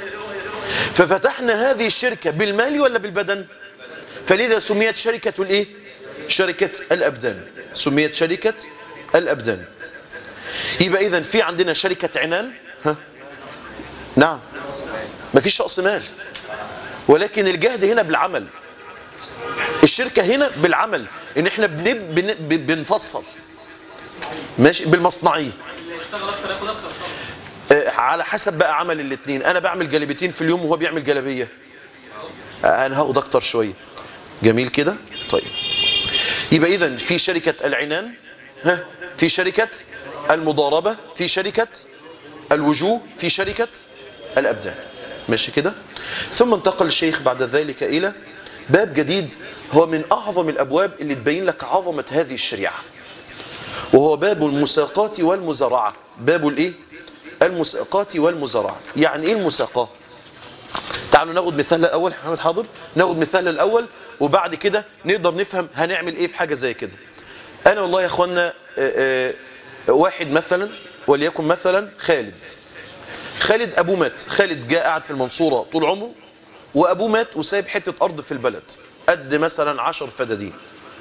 ففتحنا هذه الشركه بالمال ولا بالبدن فلذا سميت شركه الايه شركه الابدان سميت شركه الابدان يبقى اذا في عندنا شركه عنان ها نعم مفيش راس مال ولكن الجهد هنا بالعمل الشركة هنا بالعمل ان احنا بن- بن- بن- بنفصل ماشي بالمصنعية آه، على حسب بقى عمل الاثنين انا بعمل جلبتين في اليوم وهو بيعمل جلبيه انا هاخد اكتر شويه جميل كده طيب يبقى اذا في شركه العنان ها في شركه المضاربه في شركه الوجوه في شركه الابدان ماشي كده ثم انتقل الشيخ بعد ذلك الى باب جديد هو من اعظم الابواب اللي تبين لك عظمه هذه الشريعه وهو باب المساقات والمزارعه باب الايه المساقات والمزارعه يعني ايه المساقات تعالوا ناخد مثال الاول محمد حاضر ناخد مثال الاول وبعد كده نقدر نفهم هنعمل ايه في حاجه زي كده انا والله يا اخوانا آه، آه، واحد مثلا وليكن مثلا خالد خالد ابوه مات خالد جاء قاعد في المنصوره طول عمره وابوه مات وسايب حته ارض في البلد قد مثلا عشر فدادين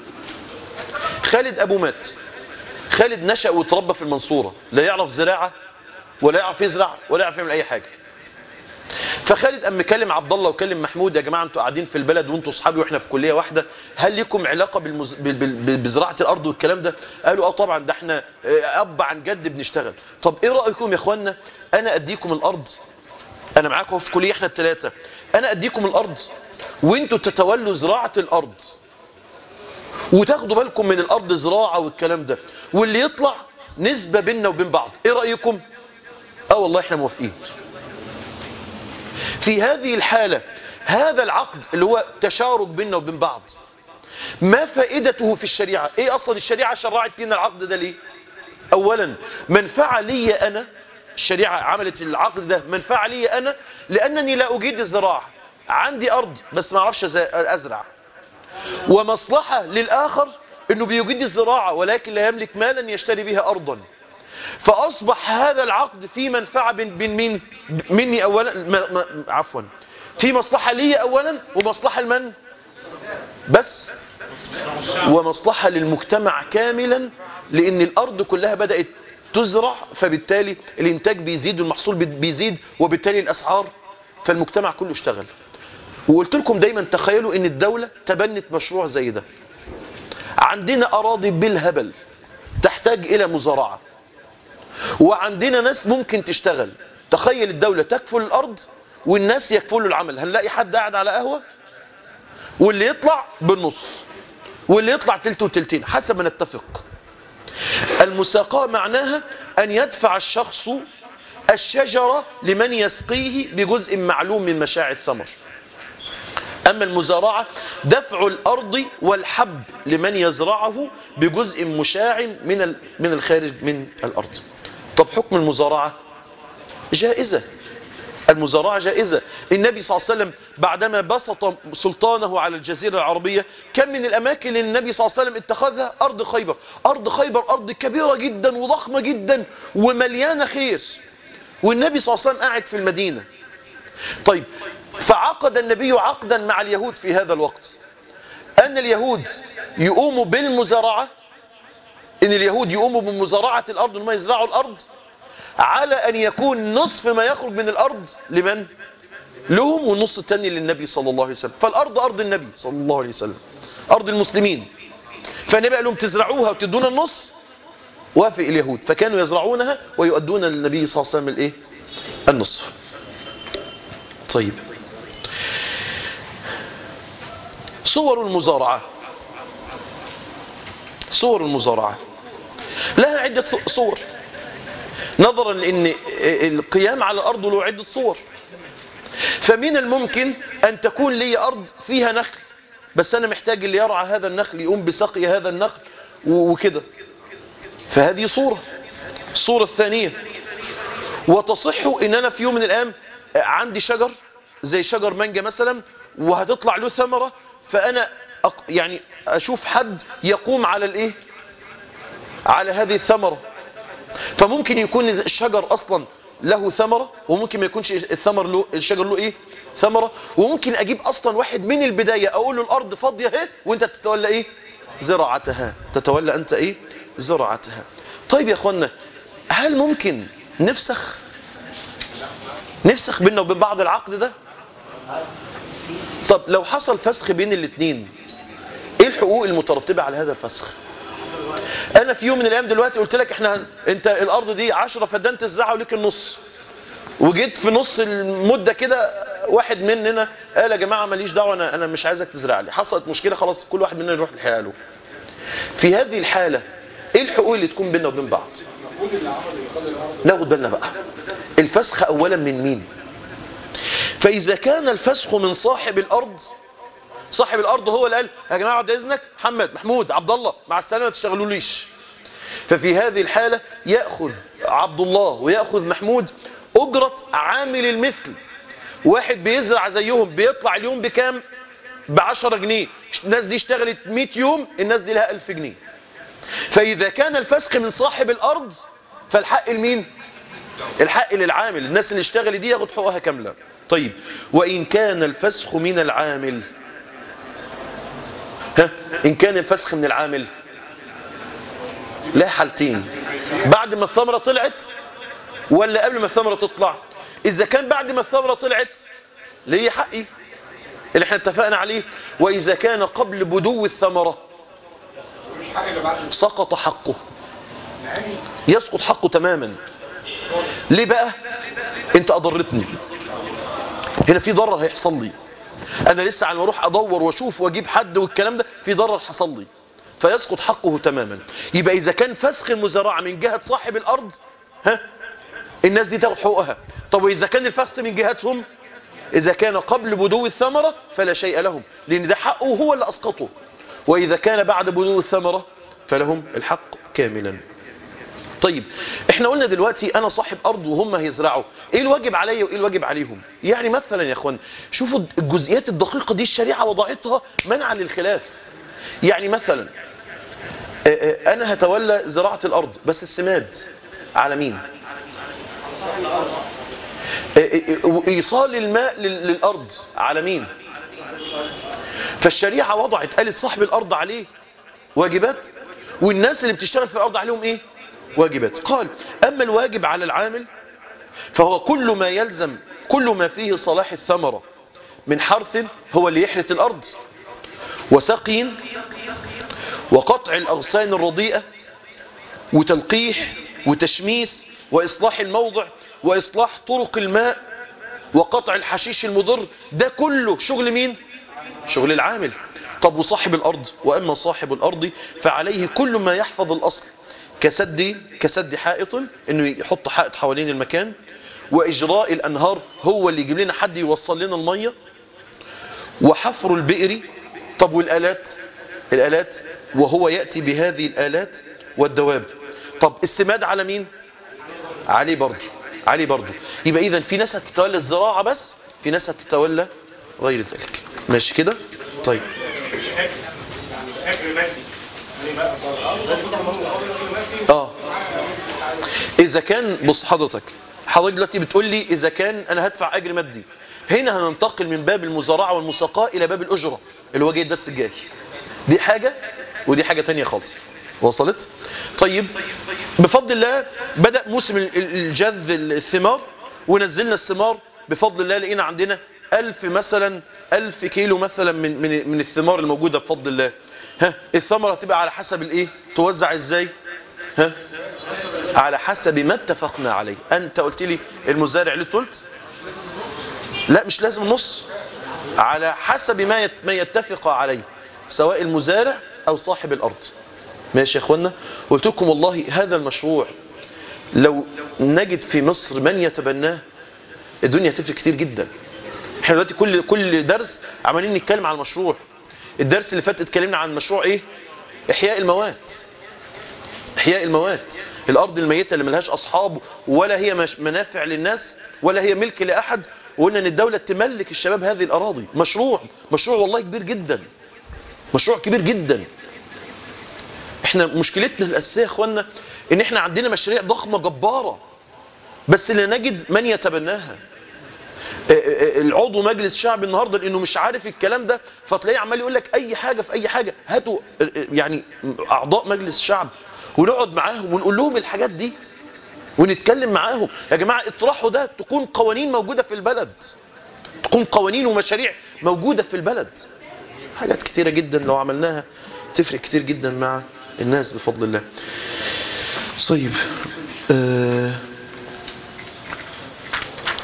خالد ابوه مات خالد نشأ وتربى في المنصوره لا يعرف زراعه ولا يعرف يزرع ولا يعرف يعمل اي حاجه فخالد قام مكلم عبد الله وكلم محمود يا جماعه انتوا قاعدين في البلد وانتوا اصحابي واحنا في كليه واحده هل لكم علاقه بالمز... بال... بال... بزراعه الارض والكلام ده قالوا اه طبعا ده احنا آه، اب عن جد بنشتغل طب ايه رايكم يا اخوانا انا اديكم الارض انا معاكم في كليه احنا الثلاثه انا اديكم الارض وانتوا تتولوا زراعه الارض وتاخدوا بالكم من الارض زراعه والكلام ده واللي يطلع نسبه بيننا وبين بعض ايه رايكم اه والله احنا موافقين في هذه الحالة هذا العقد اللي هو تشارك بيننا وبين بعض ما فائدته في الشريعة ايه اصلا الشريعة شرعت لنا العقد ده ليه اولا منفعة لي انا الشريعة عملت العقد ده منفعة لي انا لانني لا اجيد الزراعة عندي ارض بس ما اعرفش أز- ازرع ومصلحة للاخر انه بيجيد الزراعة ولكن لا يملك مالا يشتري بها ارضا فأصبح هذا العقد في منفعة بين بين مين مني أولا ما ما عفوا في مصلحة لي أولا ومصلحة لمن بس ومصلحة للمجتمع كاملا لأن الأرض كلها بدأت تزرع فبالتالي الإنتاج بيزيد والمحصول بي- بيزيد وبالتالي الأسعار فالمجتمع كله اشتغل وقلت لكم دايما تخيلوا ان الدولة تبنت مشروع زي ده عندنا أراضي بالهبل تحتاج إلى مزارعة وعندنا ناس ممكن تشتغل تخيل الدولة تكفل الأرض والناس يكفلوا العمل هنلاقي حد قاعد على قهوة واللي يطلع بالنص واللي يطلع تلت وتلتين حسب ما نتفق المساقاة معناها أن يدفع الشخص الشجرة لمن يسقيه بجزء معلوم من مشاع الثمر أما المزارعة دفع الأرض والحب لمن يزرعه بجزء مشاع من ال- من الخارج من الأرض طب حكم المزارعة جائزة المزارعة جائزة النبي صلى الله عليه وسلم بعدما بسط سلطانه على الجزيرة العربية كم من الأماكن اللي النبي صلى الله عليه وسلم اتخذها أرض خيبر أرض خيبر أرض كبيرة جدا وضخمة جدا ومليانة خير والنبي صلى الله عليه وسلم قاعد في المدينة طيب فعقد النبي عقدا مع اليهود في هذا الوقت أن اليهود يقوموا بالمزارعة إن اليهود يقوموا بمزارعة الأرض وما يزرعوا الأرض على أن يكون نصف ما يخرج من الأرض لمن؟ لهم والنص الثاني للنبي صلى الله عليه وسلم فالأرض أرض النبي صلى الله عليه وسلم أرض المسلمين فالنبي قال لهم تزرعوها وتدون النص وافق اليهود فكانوا يزرعونها ويؤدون للنبي صلى الله عليه وسلم الايه النصف طيب صور المزارعة صور المزارعة لها عدة صور نظرا لأن القيام على الأرض له عدة صور فمن الممكن أن تكون لي أرض فيها نخل بس أنا محتاج اللي يرعى هذا النخل يقوم بسقي هذا النخل وكده فهذه صورة الصورة الثانية وتصح ان انا في يوم من الايام عندي شجر زي شجر مانجا مثلا وهتطلع له ثمرة فانا أق... يعني اشوف حد يقوم على الايه على هذه الثمرة فممكن يكون الشجر اصلا له ثمرة وممكن ما يكونش الثمر له الشجر له ايه ثمرة وممكن اجيب اصلا واحد من البداية اقول له الارض فاضية اهي وانت تتولى ايه زراعتها تتولى انت ايه زراعتها طيب يا اخوانا هل ممكن نفسخ نفسخ بيننا وبين بعض العقد ده طب لو حصل فسخ بين الاثنين ايه الحقوق المترتبة على هذا الفسخ انا في يوم من الايام دلوقتي قلت لك احنا هن... انت الارض دي 10 فدان تزرعها وليك النص وجيت في نص المده كده واحد مننا قال يا جماعه ماليش دعوه انا انا مش عايزك تزرع لي حصلت مشكله خلاص كل واحد مننا يروح لحاله في هذه الحاله ايه الحقوق اللي تكون بيننا وبين بعض ناخد بالنا بقى الفسخ اولا من مين فاذا كان الفسخ من صاحب الارض صاحب الارض هو اللي قال يا جماعه بعد اذنك محمد محمود عبد الله مع السلامه ما تشتغلوليش ففي هذه الحاله ياخذ عبد الله وياخذ محمود اجره عامل المثل واحد بيزرع زيهم بيطلع اليوم بكام ب 10 جنيه الناس دي اشتغلت 100 يوم الناس دي لها 1000 جنيه فاذا كان الفسخ من صاحب الارض فالحق لمين الحق للعامل الناس اللي اشتغلت دي ياخد حقوقها كامله طيب وان كان الفسخ من العامل ها ان كان الفسخ من العامل لا حالتين بعد ما الثمرة طلعت ولا قبل ما الثمرة تطلع اذا كان بعد ما الثمرة طلعت ليه حقي اللي احنا اتفقنا عليه واذا كان قبل بدو الثمرة مش حق اللي بعد سقط حقه يسقط حقه تماما ليه بقى انت اضرتني هنا في ضرر هيحصل لي انا لسه على ما اروح ادور واشوف واجيب حد والكلام ده في ضرر حصل لي فيسقط حقه تماما يبقى اذا كان فسخ المزارعه من جهه صاحب الارض ها الناس دي تاخد حقوقها طب واذا كان الفسخ من جهتهم اذا كان قبل بدو الثمره فلا شيء لهم لان ده حقه هو اللي اسقطه واذا كان بعد بدو الثمره فلهم الحق كاملا طيب احنا قلنا دلوقتي انا صاحب ارض وهم هيزرعوا ايه الواجب عليا وايه الواجب عليهم يعني مثلا يا اخوان شوفوا الجزئيات الدقيقه دي الشريعه وضعتها منعا للخلاف يعني مثلا آه، آه، انا هتولى زراعه الارض بس السماد على مين آه، آه، آه، ايصال الماء لل- للارض على مين فالشريعه وضعت قالت صاحب الارض عليه واجبات والناس اللي بتشتغل في الارض عليهم ايه واجبات قال اما الواجب على العامل فهو كل ما يلزم كل ما فيه صلاح الثمرة من حرث هو اللي يحرث الارض وسقي وقطع الاغصان الرديئة وتلقيح وتشميس واصلاح الموضع واصلاح طرق الماء وقطع الحشيش المضر ده كله شغل مين شغل العامل طب وصاحب الأرض وأما صاحب الأرض فعليه كل ما يحفظ الأصل كسد كسد حائط انه يحط حائط حوالين المكان واجراء الانهار هو اللي يجيب لنا حد يوصل لنا الميه وحفر البئر طب والالات الالات وهو ياتي بهذه الالات والدواب طب السماد على مين عليه برضه عليه برضه يبقى اذا في ناس هتتولى الزراعه بس في ناس هتتولى غير ذلك ماشي كده طيب اجر مادي اه اذا كان بص حضرتك حضرتك دلوقتي بتقول لي اذا كان انا هدفع اجر مادي هنا هننتقل من باب المزارعه والمساقاه الى باب الاجره اللي هو جاي الدرس الجاي دي حاجه ودي حاجه تانية خالص وصلت طيب بفضل الله بدا موسم ال- ال- الجذ الثمار ونزلنا الثمار بفضل الله لقينا عندنا ألف مثلا ألف كيلو مثلا من من من الثمار الموجوده بفضل الله ها الثمره تبقى على حسب الايه توزع ازاي ها على حسب ما اتفقنا عليه انت قلت لي المزارع له ثلث لا مش لازم نص على حسب ما يت- ما يتفق عليه سواء المزارع او صاحب الارض ماشي يا اخوانا قلت لكم والله هذا المشروع لو نجد في مصر من يتبناه الدنيا هتفرق كتير جدا احنا دلوقتي كل كل درس عمالين نتكلم عن المشروع الدرس اللي فات اتكلمنا عن مشروع ايه احياء الموات احياء الموات الارض الميته اللي ملهاش اصحاب ولا هي مش- منافع للناس ولا هي ملك لاحد وقلنا ان الدوله تملك الشباب هذه الاراضي مشروع مشروع والله كبير جدا مشروع كبير جدا احنا مشكلتنا الاساسيه يا اخوانا ان احنا عندنا مشاريع ضخمه جباره بس لا نجد من يتبناها اه اه اه العضو مجلس شعب النهارده لانه مش عارف الكلام ده فتلاقيه عمال يقول لك اي حاجه في اي حاجه هاتوا اه اه يعني اعضاء مجلس شعب ونقعد معاهم ونقول لهم الحاجات دي ونتكلم معاهم يا جماعه اطرحوا ده تكون قوانين موجوده في البلد تكون قوانين ومشاريع موجوده في البلد حاجات كتيره جدا لو عملناها تفرق كتير جدا مع الناس بفضل الله طيب آه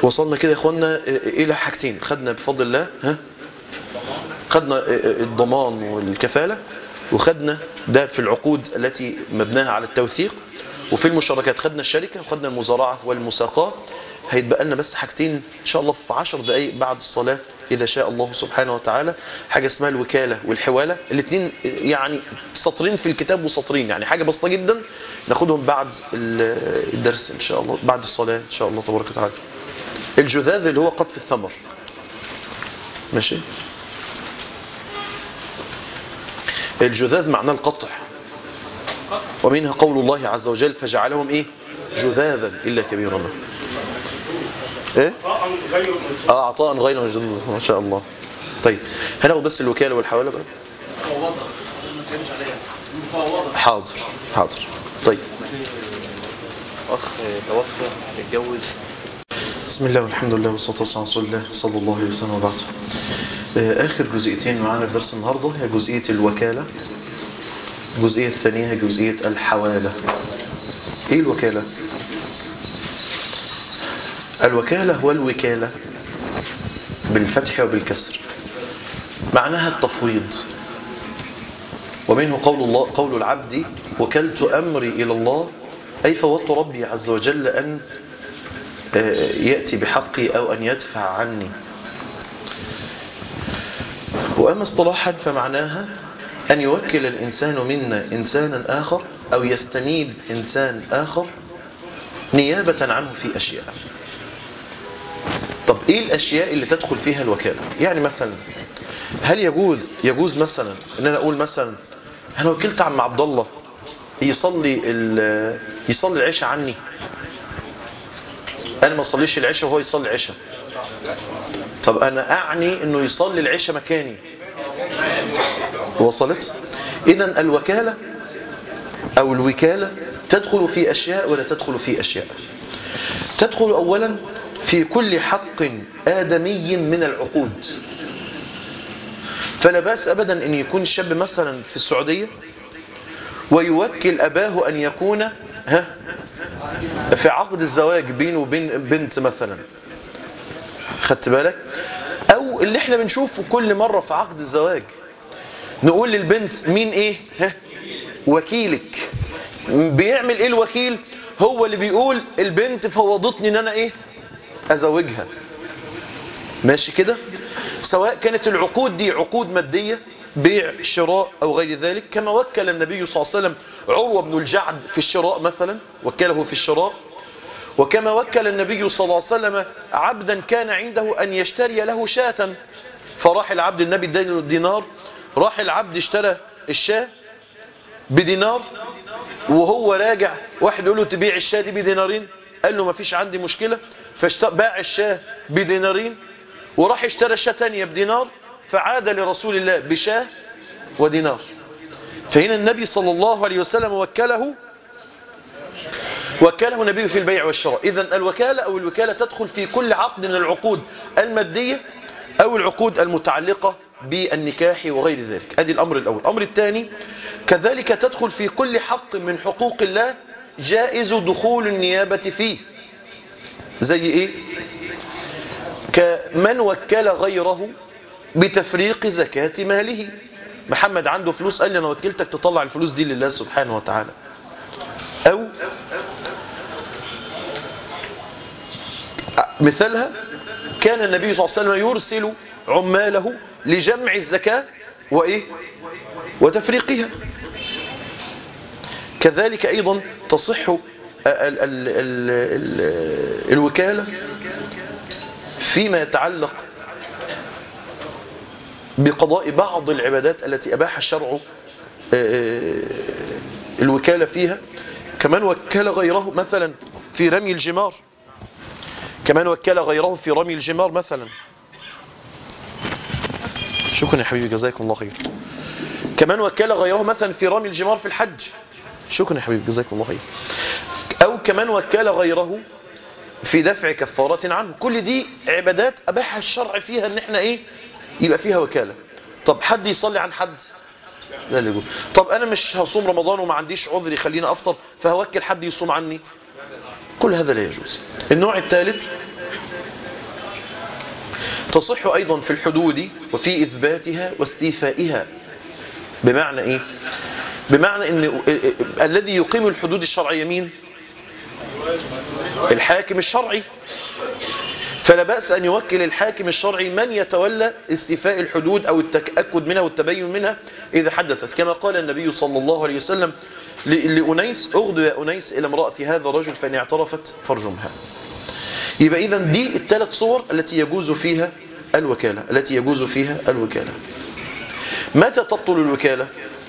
وصلنا كده يا اخوانا الى حاجتين خدنا بفضل الله ها خدنا الضمان والكفالة وخدنا ده في العقود التي مبناها على التوثيق وفي المشاركات خدنا الشركة وخدنا المزارعة والمساقاة هيتبقى لنا بس حاجتين ان شاء الله في عشر دقايق بعد الصلاة اذا شاء الله سبحانه وتعالى حاجة اسمها الوكالة والحوالة الاثنين يعني سطرين في الكتاب وسطرين يعني حاجة بسيطة جدا ناخدهم بعد الدرس ان شاء الله بعد الصلاة ان شاء الله تبارك وتعالى الجذاذ اللي هو قطف الثمر ماشي الجذاذ معناه القطع ومنها قول الله عز وجل فجعلهم ايه جذاذا الا كبيرا ما. ايه عطاء غير مجزوم اه عطاء غير مجدود ما شاء الله طيب هناخد بس الوكاله والحواله بقى حاضر حاضر طيب اخ توفى اتجوز بسم الله والحمد لله والصلاة والسلام على رسول الله صلى الله عليه وسلم وبعد آه، آخر جزئيتين معانا في درس النهاردة هي جزئية الوكالة الجزئية الثانية هي جزئية الحوالة إيه الوكالة؟ الوكالة والوكالة بالفتح وبالكسر معناها التفويض ومنه قول الله قول العبد وكلت أمري إلى الله أي فوضت ربي عز وجل أن يأتي بحقي أو أن يدفع عني وأما اصطلاحا فمعناها أن يوكل الإنسان منا إنسانا آخر أو يستنيب إنسان آخر نيابة عنه في أشياء طب إيه الأشياء اللي تدخل فيها الوكالة يعني مثلا هل يجوز يجوز مثلا ان انا اقول مثلا انا وكلت عم عبد الله يصلي ال- يصلي العشاء عني انا ما اصليش العشاء وهو يصلي العشاء طب انا اعني انه يصلي العشاء مكاني وصلت اذا الوكالة او الوكالة تدخل في اشياء ولا تدخل في اشياء تدخل اولا في كل حق ادمي من العقود فلا بأس أبدا أن يكون الشاب مثلا في السعودية ويوكل أباه أن يكون ها في عقد الزواج بينه وبين بنت مثلا خدت بالك أو اللي احنا بنشوفه كل مرة في عقد الزواج نقول للبنت مين ايه ها وكيلك بيعمل ايه الوكيل هو اللي بيقول البنت فوضتني ان انا ايه ازوجها ماشي كده سواء كانت العقود دي عقود مادية بيع شراء أو غير ذلك كما وكل النبي صلى الله عليه وسلم عروة بن الجعد في الشراء مثلا وكله في الشراء وكما وكل النبي صلى الله عليه وسلم عبدا كان عنده أن يشتري له شاة فراح العبد النبي اداله الدينار راح العبد اشترى الشاة بدينار وهو راجع واحد يقول له تبيع الشاة دي بدينارين قال له ما فيش عندي مشكلة فباع الشاة بدينارين وراح اشترى شاة تانية بدينار فعاد لرسول الله بشاة ودينار فهنا النبي صلى الله عليه وسلم وكله وكله النبي في البيع والشراء إذا الوكالة أو الوكالة تدخل في كل عقد من العقود المادية أو العقود المتعلقة بالنكاح وغير ذلك ادي الأمر الأول الأمر الثاني كذلك تدخل في كل حق من حقوق الله جائز دخول النيابة فيه زي إيه كمن وكل غيره بتفريق زكاة ماله محمد عنده فلوس قال لي أنا وكلتك تطلع الفلوس دي لله سبحانه وتعالى أو مثالها كان النبي صلى الله عليه وسلم يرسل عماله لجمع الزكاة وإيه وتفريقها كذلك أيضا تصح ال ال ال ال الوكالة فيما يتعلق بقضاء بعض العبادات التي أباح الشرع الوكالة فيها كمان وكل غيره مثلا في رمي الجمار كمان وكل غيره في رمي الجمار مثلا شكرا يا حبيبي جزاكم الله خير كمان وكل غيره مثلا في رمي الجمار في الحج شكرا يا حبيبي جزاكم الله خير أو كمان وكل غيره في دفع كفارة عنه كل دي عبادات أباح الشرع فيها ان احنا ايه يبقى فيها وكالة طب حد يصلي عن حد لا لا يقول طب انا مش هصوم رمضان وما عنديش عذر يخليني افطر فهوكل حد يصوم عني كل هذا لا يجوز النوع الثالث تصح أيضا في الحدود وفي إثباتها واستيفائها بمعنى إيه؟ بمعنى أن الذي يقيم الحدود الشرعية مين؟ الحاكم الشرعي فلا بأس أن يوكل الحاكم الشرعي من يتولى استيفاء الحدود أو التأكد منها والتبين منها إذا حدثت كما قال النبي صلى الله عليه وسلم ل- لأنيس اغدو يا أنيس إلى امرأة هذا الرجل فإن اعترفت فارجمها يبقى إذا دي الثلاث صور التي يجوز فيها الوكالة التي يجوز فيها الوكالة متى تبطل الوكالة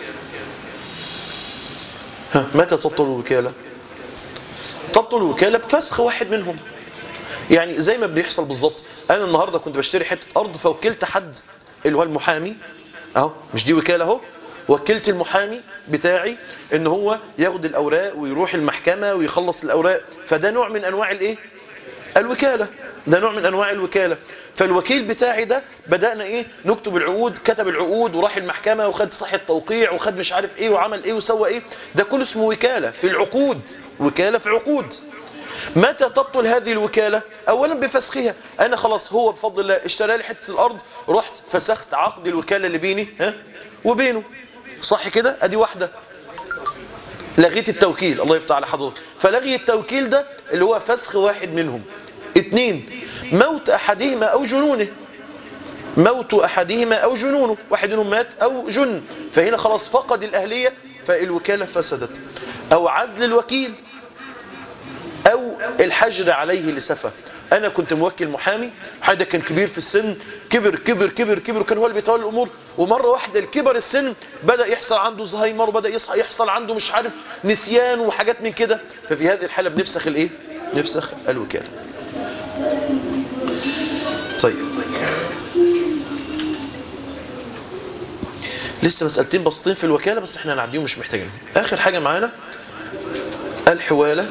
ها متى تبطل الوكالة تبطل الوكالة بفسخ واحد منهم يعني زي ما بيحصل بالظبط انا النهارده كنت بشتري حته ارض فوكلت حد اللي هو المحامي اهو مش دي وكاله اهو وكلت المحامي بتاعي ان هو ياخد الاوراق ويروح المحكمه ويخلص الاوراق فده نوع من انواع الايه الوكاله ده نوع من انواع الوكاله فالوكيل بتاعي ده بدانا ايه نكتب العقود كتب العقود وراح المحكمه وخد صحه توقيع وخد مش عارف ايه وعمل ايه وسوى ايه ده كله اسمه وكاله في العقود وكاله في عقود متى تبطل هذه الوكالة اولا بفسخها انا خلاص هو بفضل الله اشترى لي حتة الارض رحت فسخت عقد الوكالة اللي بيني ها وبينه صح كده ادي واحدة لغيت التوكيل الله يفتح على حضرتك فلغي التوكيل ده اللي هو فسخ واحد منهم اتنين موت احدهما او جنونه موت احدهما او جنونه واحد منهم مات او جن فهنا خلاص فقد الاهلية فالوكالة فسدت او عزل الوكيل او الحجر عليه لسفة انا كنت موكل محامي حد كان كبير في السن كبر كبر كبر كبر وكان هو اللي بيتولى الامور ومره واحده الكبر السن بدا يحصل عنده زهايمر وبدا يصحى يحصل عنده مش عارف نسيان وحاجات من كده ففي هذه الحاله بنفسخ الايه نفسخ الوكاله طيب لسه مسألتين بسيطين في الوكالة بس احنا نعديهم مش محتاجين اخر حاجة معانا الحوالة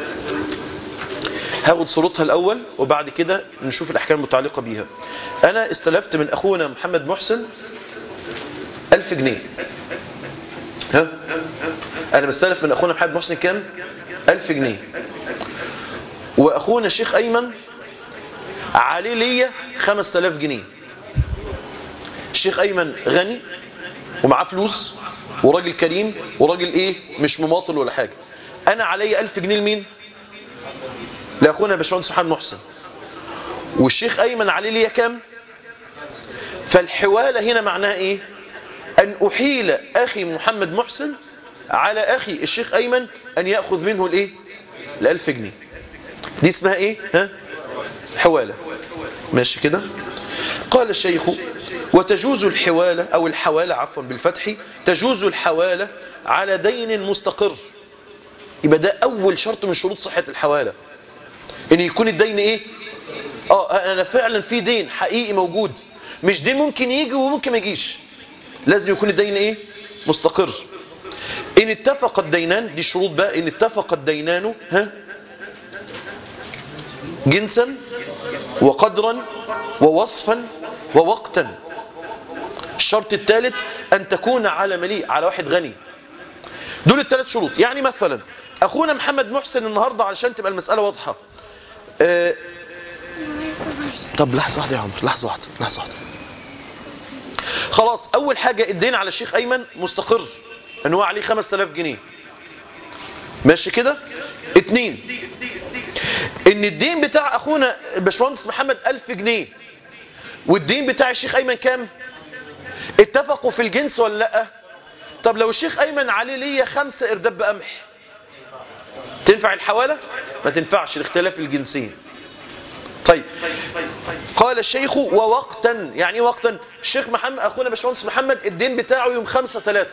هاخد صورتها الأول وبعد كده نشوف الأحكام المتعلقة بيها أنا استلفت من أخونا محمد محسن ألف جنيه ها أنا مستلف من أخونا محمد محسن كام ألف جنيه وأخونا الشيخ أيمن عليه ليا خمس تلاف جنيه الشيخ أيمن غني ومعاه فلوس وراجل كريم وراجل إيه مش مماطل ولا حاجة أنا علي ألف جنيه لمين لاخونا باشمهندس محمد محسن والشيخ ايمن عليه ليا كام فالحواله هنا معناها ايه ان احيل اخي محمد محسن على اخي الشيخ ايمن ان ياخذ منه الايه الالف جنيه دي اسمها ايه ها حواله ماشي كده قال الشيخ وتجوز الحواله او الحواله عفوا بالفتح تجوز الحواله على دين مستقر يبقى ده اول شرط من شروط صحه الحواله ان يكون الدين ايه اه انا فعلا في دين حقيقي موجود مش دين ممكن يجي وممكن ما يجيش لازم يكون الدين ايه مستقر ان اتفق الدينان دي شروط بقى ان اتفق الدينان ها جنسا وقدرا ووصفا ووقتا الشرط الثالث ان تكون على مليء على واحد غني دول الثلاث شروط يعني مثلا اخونا محمد محسن النهارده علشان تبقى المساله واضحه آه، طب لحظة واحدة يا عمر لحظة واحدة لحظة واحدة خلاص أول حاجة الدين على الشيخ أيمن مستقر أن هو عليه 5000 جنيه ماشي كده اتنين ان الدين بتاع اخونا الباشمهندس محمد 1000 جنيه والدين بتاع الشيخ ايمن كام اتفقوا في الجنس ولا لا طب لو الشيخ ايمن عليه ليا خمسة ارداب بقمح تنفع الحوالة ما تنفعش الاختلاف الجنسين طيب قال الشيخ ووقتا يعني ايه وقتا الشيخ محمد اخونا باشمهندس محمد الدين بتاعه يوم خمسة ثلاثة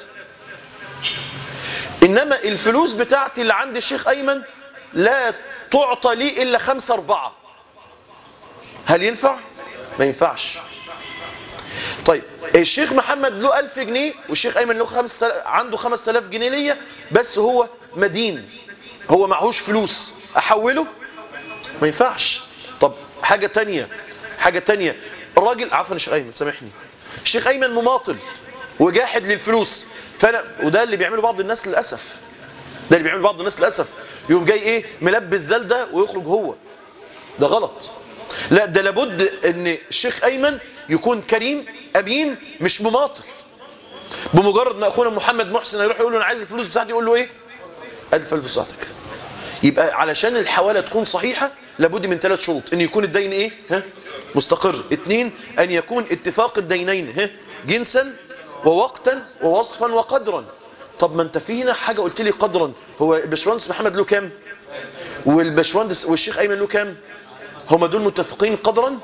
انما الفلوس بتاعتي اللي عند الشيخ ايمن لا تعطى لي الا خمسة اربعة هل ينفع ما ينفعش طيب الشيخ محمد له ألف جنيه والشيخ أيمن له خمس عنده خمس تلاف جنيه ليا بس هو مدين هو معهوش فلوس أحوله ما ينفعش طب حاجة تانية حاجة تانية الراجل عفوا يا شيخ أيمن سامحني الشيخ أيمن مماطل وجاحد للفلوس فأنا وده اللي بيعمله بعض الناس للأسف ده اللي بيعمله بعض الناس للأسف يقوم جاي إيه ملبس زلدة ويخرج هو ده غلط لا ده لابد ان الشيخ ايمن يكون كريم امين مش مماطل بمجرد ما اخونا محمد محسن يروح يقول له انا عايز الفلوس بتاعتي يقول له ايه الف الفلوس بتاعتك يبقى علشان الحواله تكون صحيحه لابد من ثلاث شروط ان يكون الدين ايه ها مستقر اثنين ان يكون اتفاق الدينين ها جنسا ووقتا ووصفا وقدرا طب ما انت فينا حاجه قلت لي قدرا هو الباشمهندس محمد له كام والباشمهندس والشيخ ايمن له كام هما دول متفقين قدرا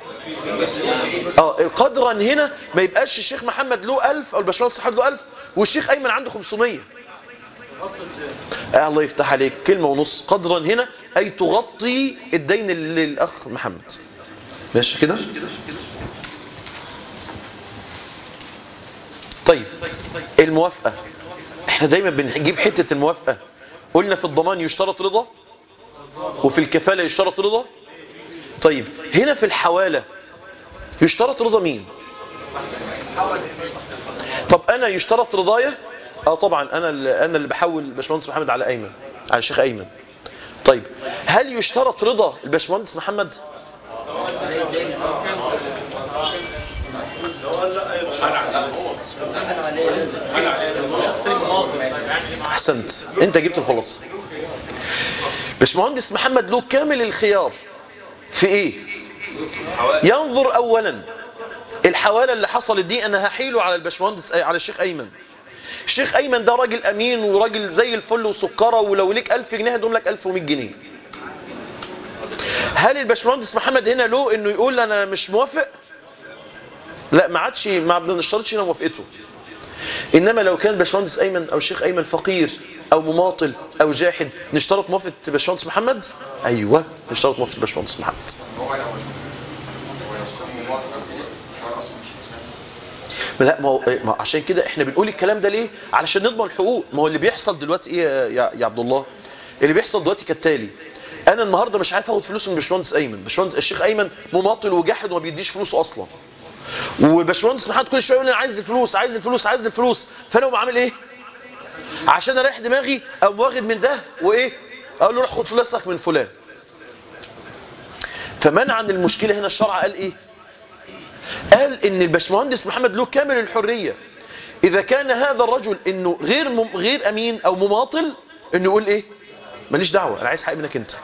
اه قدرا هنا ما يبقاش الشيخ محمد له 1000 او الباشمهندس محمد له 1000 والشيخ ايمن عنده 500 آه الله يفتح عليك كلمة ونص قدرا هنا أي تغطي الدين للأخ محمد ماشي كده طيب الموافقة احنا دايما بنجيب حتة الموافقة قلنا في الضمان يشترط رضا وفي الكفالة يشترط رضا طيب هنا في الحوالة يشترط رضا مين طب انا يشترط رضايا اه طبعا انا اللي انا اللي بحول الباشمهندس محمد على ايمن على الشيخ ايمن طيب هل يشترط رضا الباشمهندس محمد احسنت انت جبت الخلاصه باشمهندس محمد له كامل الخيار في ايه ينظر اولا الحواله اللي حصلت دي انا هحيله على الباشمهندس على الشيخ ايمن الشيخ ايمن ده راجل امين وراجل زي الفل وسكره ولو ليك 1000 جنيه هدوم لك 1100 جنيه هل الباشمهندس محمد هنا له انه يقول انا مش موافق لا ما عادش ما بنشترطش هنا موافقته انما لو كان باشمهندس ايمن او الشيخ ايمن فقير او مماطل او جاحد نشترط موافقه باشمهندس محمد ايوه نشترط موافقه باشمهندس محمد لا ما هو ما عشان كده احنا بنقول الكلام ده ليه علشان نضمن الحقوق ما هو اللي بيحصل دلوقتي ايه يا, يا عبد الله اللي بيحصل دلوقتي كالتالي انا النهارده مش عارف اخد فلوس من باشمهندس ايمن باشمهندس الشيخ ايمن مماطل وجاحد وما بيديش فلوسه اصلا وباشمهندس محمد كل شويه يقول انا عايز الفلوس عايز الفلوس عايز الفلوس فانا اقوم عامل ايه عشان اريح دماغي اقوم واخد من ده وايه اقول له روح خد فلوسك من فلان فمنعا المشكله هنا الشرع قال ايه قال ان الباشمهندس محمد له كامل الحريه اذا كان هذا الرجل انه غير مم غير امين او مماطل انه يقول ايه ماليش دعوه انا عايز حق منك انت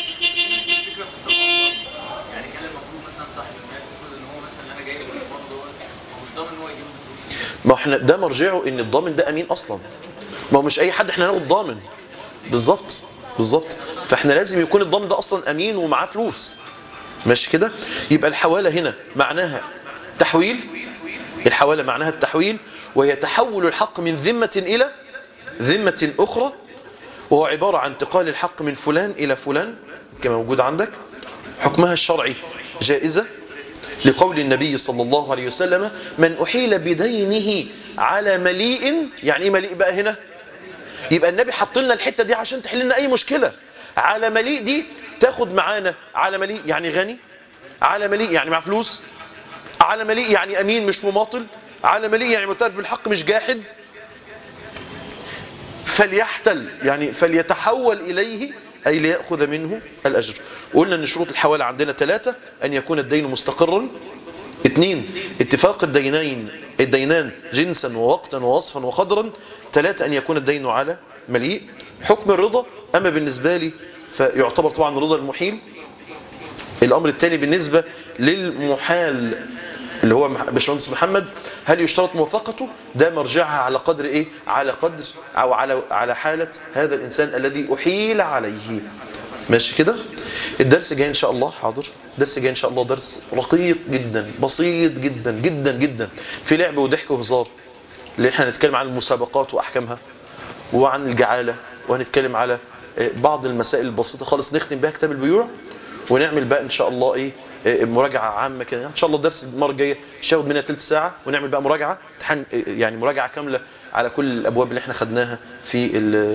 يعني كان المفروض مثلا صاحب المال يفرض ان هو مثلا انا جايب الضمان دوت هو مش ضامن ان هو يجيب الفلوس ما احنا ده مرجعه ان الضامن ده امين اصلا ما هو مش اي حد احنا ناخد ضامن بالظبط بالظبط فاحنا لازم يكون الضامن ده اصلا امين ومعاه فلوس ماشي كده يبقى الحواله هنا معناها تحويل الحواله معناها التحويل وهي تحول الحق من ذمه الى ذمه اخرى وهو عباره عن انتقال الحق من فلان الى فلان كما موجود عندك حكمها الشرعي جائزه لقول النبي صلى الله عليه وسلم من أحيل بدينه على مليء يعني ايه مليء بقى هنا يبقى النبي حط لنا الحتة دي عشان تحل لنا أي مشكلة على مليء دي تاخد معانا على مليء يعني غني على مليء يعني مع فلوس على مليء يعني أمين مش مماطل على مليء يعني معترف بالحق مش جاحد فليحتل يعني فليتحول إليه أي ليأخذ منه الأجر قلنا أن شروط الحوالة عندنا ثلاثة أن يكون الدين مستقرا اثنين اتفاق الدينين الدينان جنسا ووقتا ووصفا وقدرا ثلاثة أن يكون الدين على مليء حكم الرضا أما بالنسبة لي فيعتبر طبعا رضا المحيل الأمر الثاني بالنسبة للمحال اللي هو باشمهندس محمد هل يشترط موافقته ده مرجعها على قدر ايه على قدر او على على حالة هذا الانسان الذي احيل عليه ماشي كده الدرس جاي ان شاء الله حاضر الدرس جاي ان شاء الله درس رقيق جدا بسيط جدا جدا جدا في لعب وضحك وهزار اللي احنا هنتكلم عن المسابقات واحكامها وعن الجعالة وهنتكلم على بعض المسائل البسيطة خالص نختم بها كتاب البيوع ونعمل بقى ان شاء الله ايه مراجعة عامة كده ان شاء الله الدرس المرة الجاية شاهد منها ثلث ساعة ونعمل بقى مراجعة امتحان يعني مراجعة كاملة على كل الابواب اللي احنا خدناها في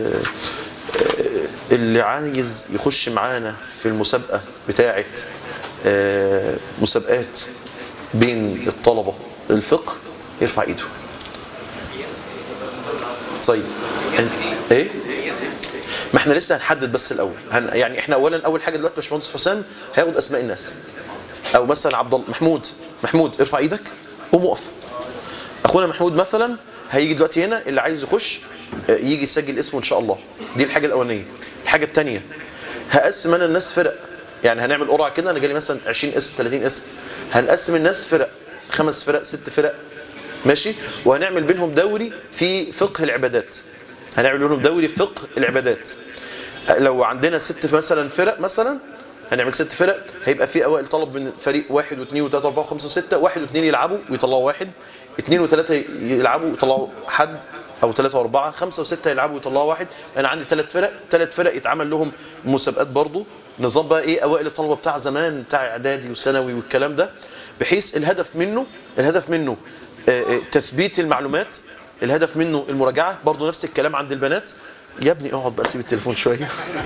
اللي عايز يخش معانا في المسابقة بتاعة مسابقات بين الطلبة الفقه يرفع ايده طيب ايه ما احنا لسه هنحدد بس الاول هن يعني احنا اولا اول حاجه دلوقتي باشمهندس حسام هياخد اسماء الناس او مثلا عبد الله محمود محمود ارفع ايدك قوم وقف اخونا محمود مثلا هيجي دلوقتي هنا اللي عايز يخش آه، يجي يسجل اسمه ان شاء الله دي الحاجه الاولانيه الحاجه الثانيه هقسم انا الناس فرق يعني هنعمل قرعه كده انا جالي مثلا 20 اسم 30 اسم هنقسم الناس فرق خمس فرق ست فرق ماشي وهنعمل بينهم دوري في فقه العبادات هنعمل بينهم دوري في فقه العبادات لو عندنا ست مثلا فرق مثلا هنعمل ست فرق هيبقى في اوائل طلب من فريق واحد واثنين وثلاثة اربعة وخمسة وستة واحد واثنين يلعبوا ويطلعوا واحد اثنين وثلاثة يلعبوا ويطلعوا حد او ثلاثة واربعة خمسة وستة يلعبوا ويطلعوا واحد انا عندي ثلاث فرق ثلاث فرق يتعمل لهم مسابقات برضو نظام بقى ايه اوائل الطلبة بتاع زمان بتاع اعدادي وثانوي والكلام ده بحيث الهدف منه الهدف منه آه، آه، تثبيت المعلومات الهدف منه المراجعة برضو نفس الكلام عند البنات يا ابني اقعد بقى سيب التليفون شوية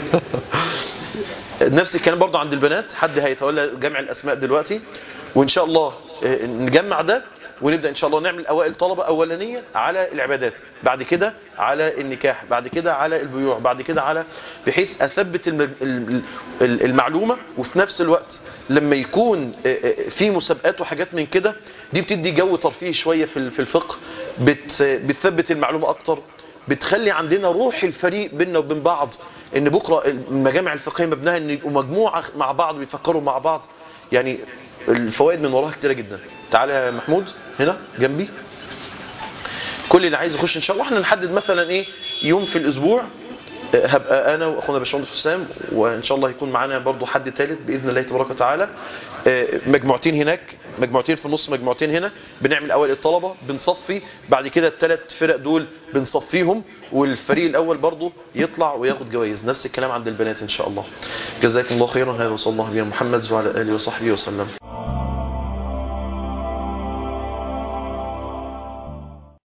نفس الكلام برضو عند البنات حد هيتولى جمع الاسماء دلوقتي وان شاء الله آه، نجمع ده ونبدا ان شاء الله نعمل اوائل طلبه اولانيه على العبادات بعد كده على النكاح بعد كده على البيوع بعد كده على بحيث اثبت الم- ال- ال- المعلومه وفي نفس الوقت لما يكون آه، آه، في مسابقات وحاجات من كده دي بتدي جو ترفيهي شويه في ال- في الفقه بت- بتثبت المعلومه اكتر بتخلي عندنا روح الفريق بيننا وبين بعض ان بكره المجامع الفقهيه مبناها ان يبقوا مجموعه مع بعض ويفكروا مع بعض يعني الفوائد من وراها كتيره جدا تعالى يا محمود هنا جنبي كل اللي عايز يخش ان شاء الله احنا نحدد مثلا ايه يوم في الاسبوع آه، هبقى انا واخونا باشمهندس حسام وان شاء الله يكون معانا برضو حد ثالث باذن الله تبارك وتعالى آه، مجموعتين هناك مجموعتين في النص مجموعتين هنا بنعمل اوائل الطلبه بنصفي بعد كده الثلاث فرق دول بنصفيهم والفريق الاول برضو يطلع وياخد جوائز نفس الكلام عند البنات ان شاء الله جزاكم الله خيرا هذا وصلى الله على محمد وعلى اله وصحبه وسلم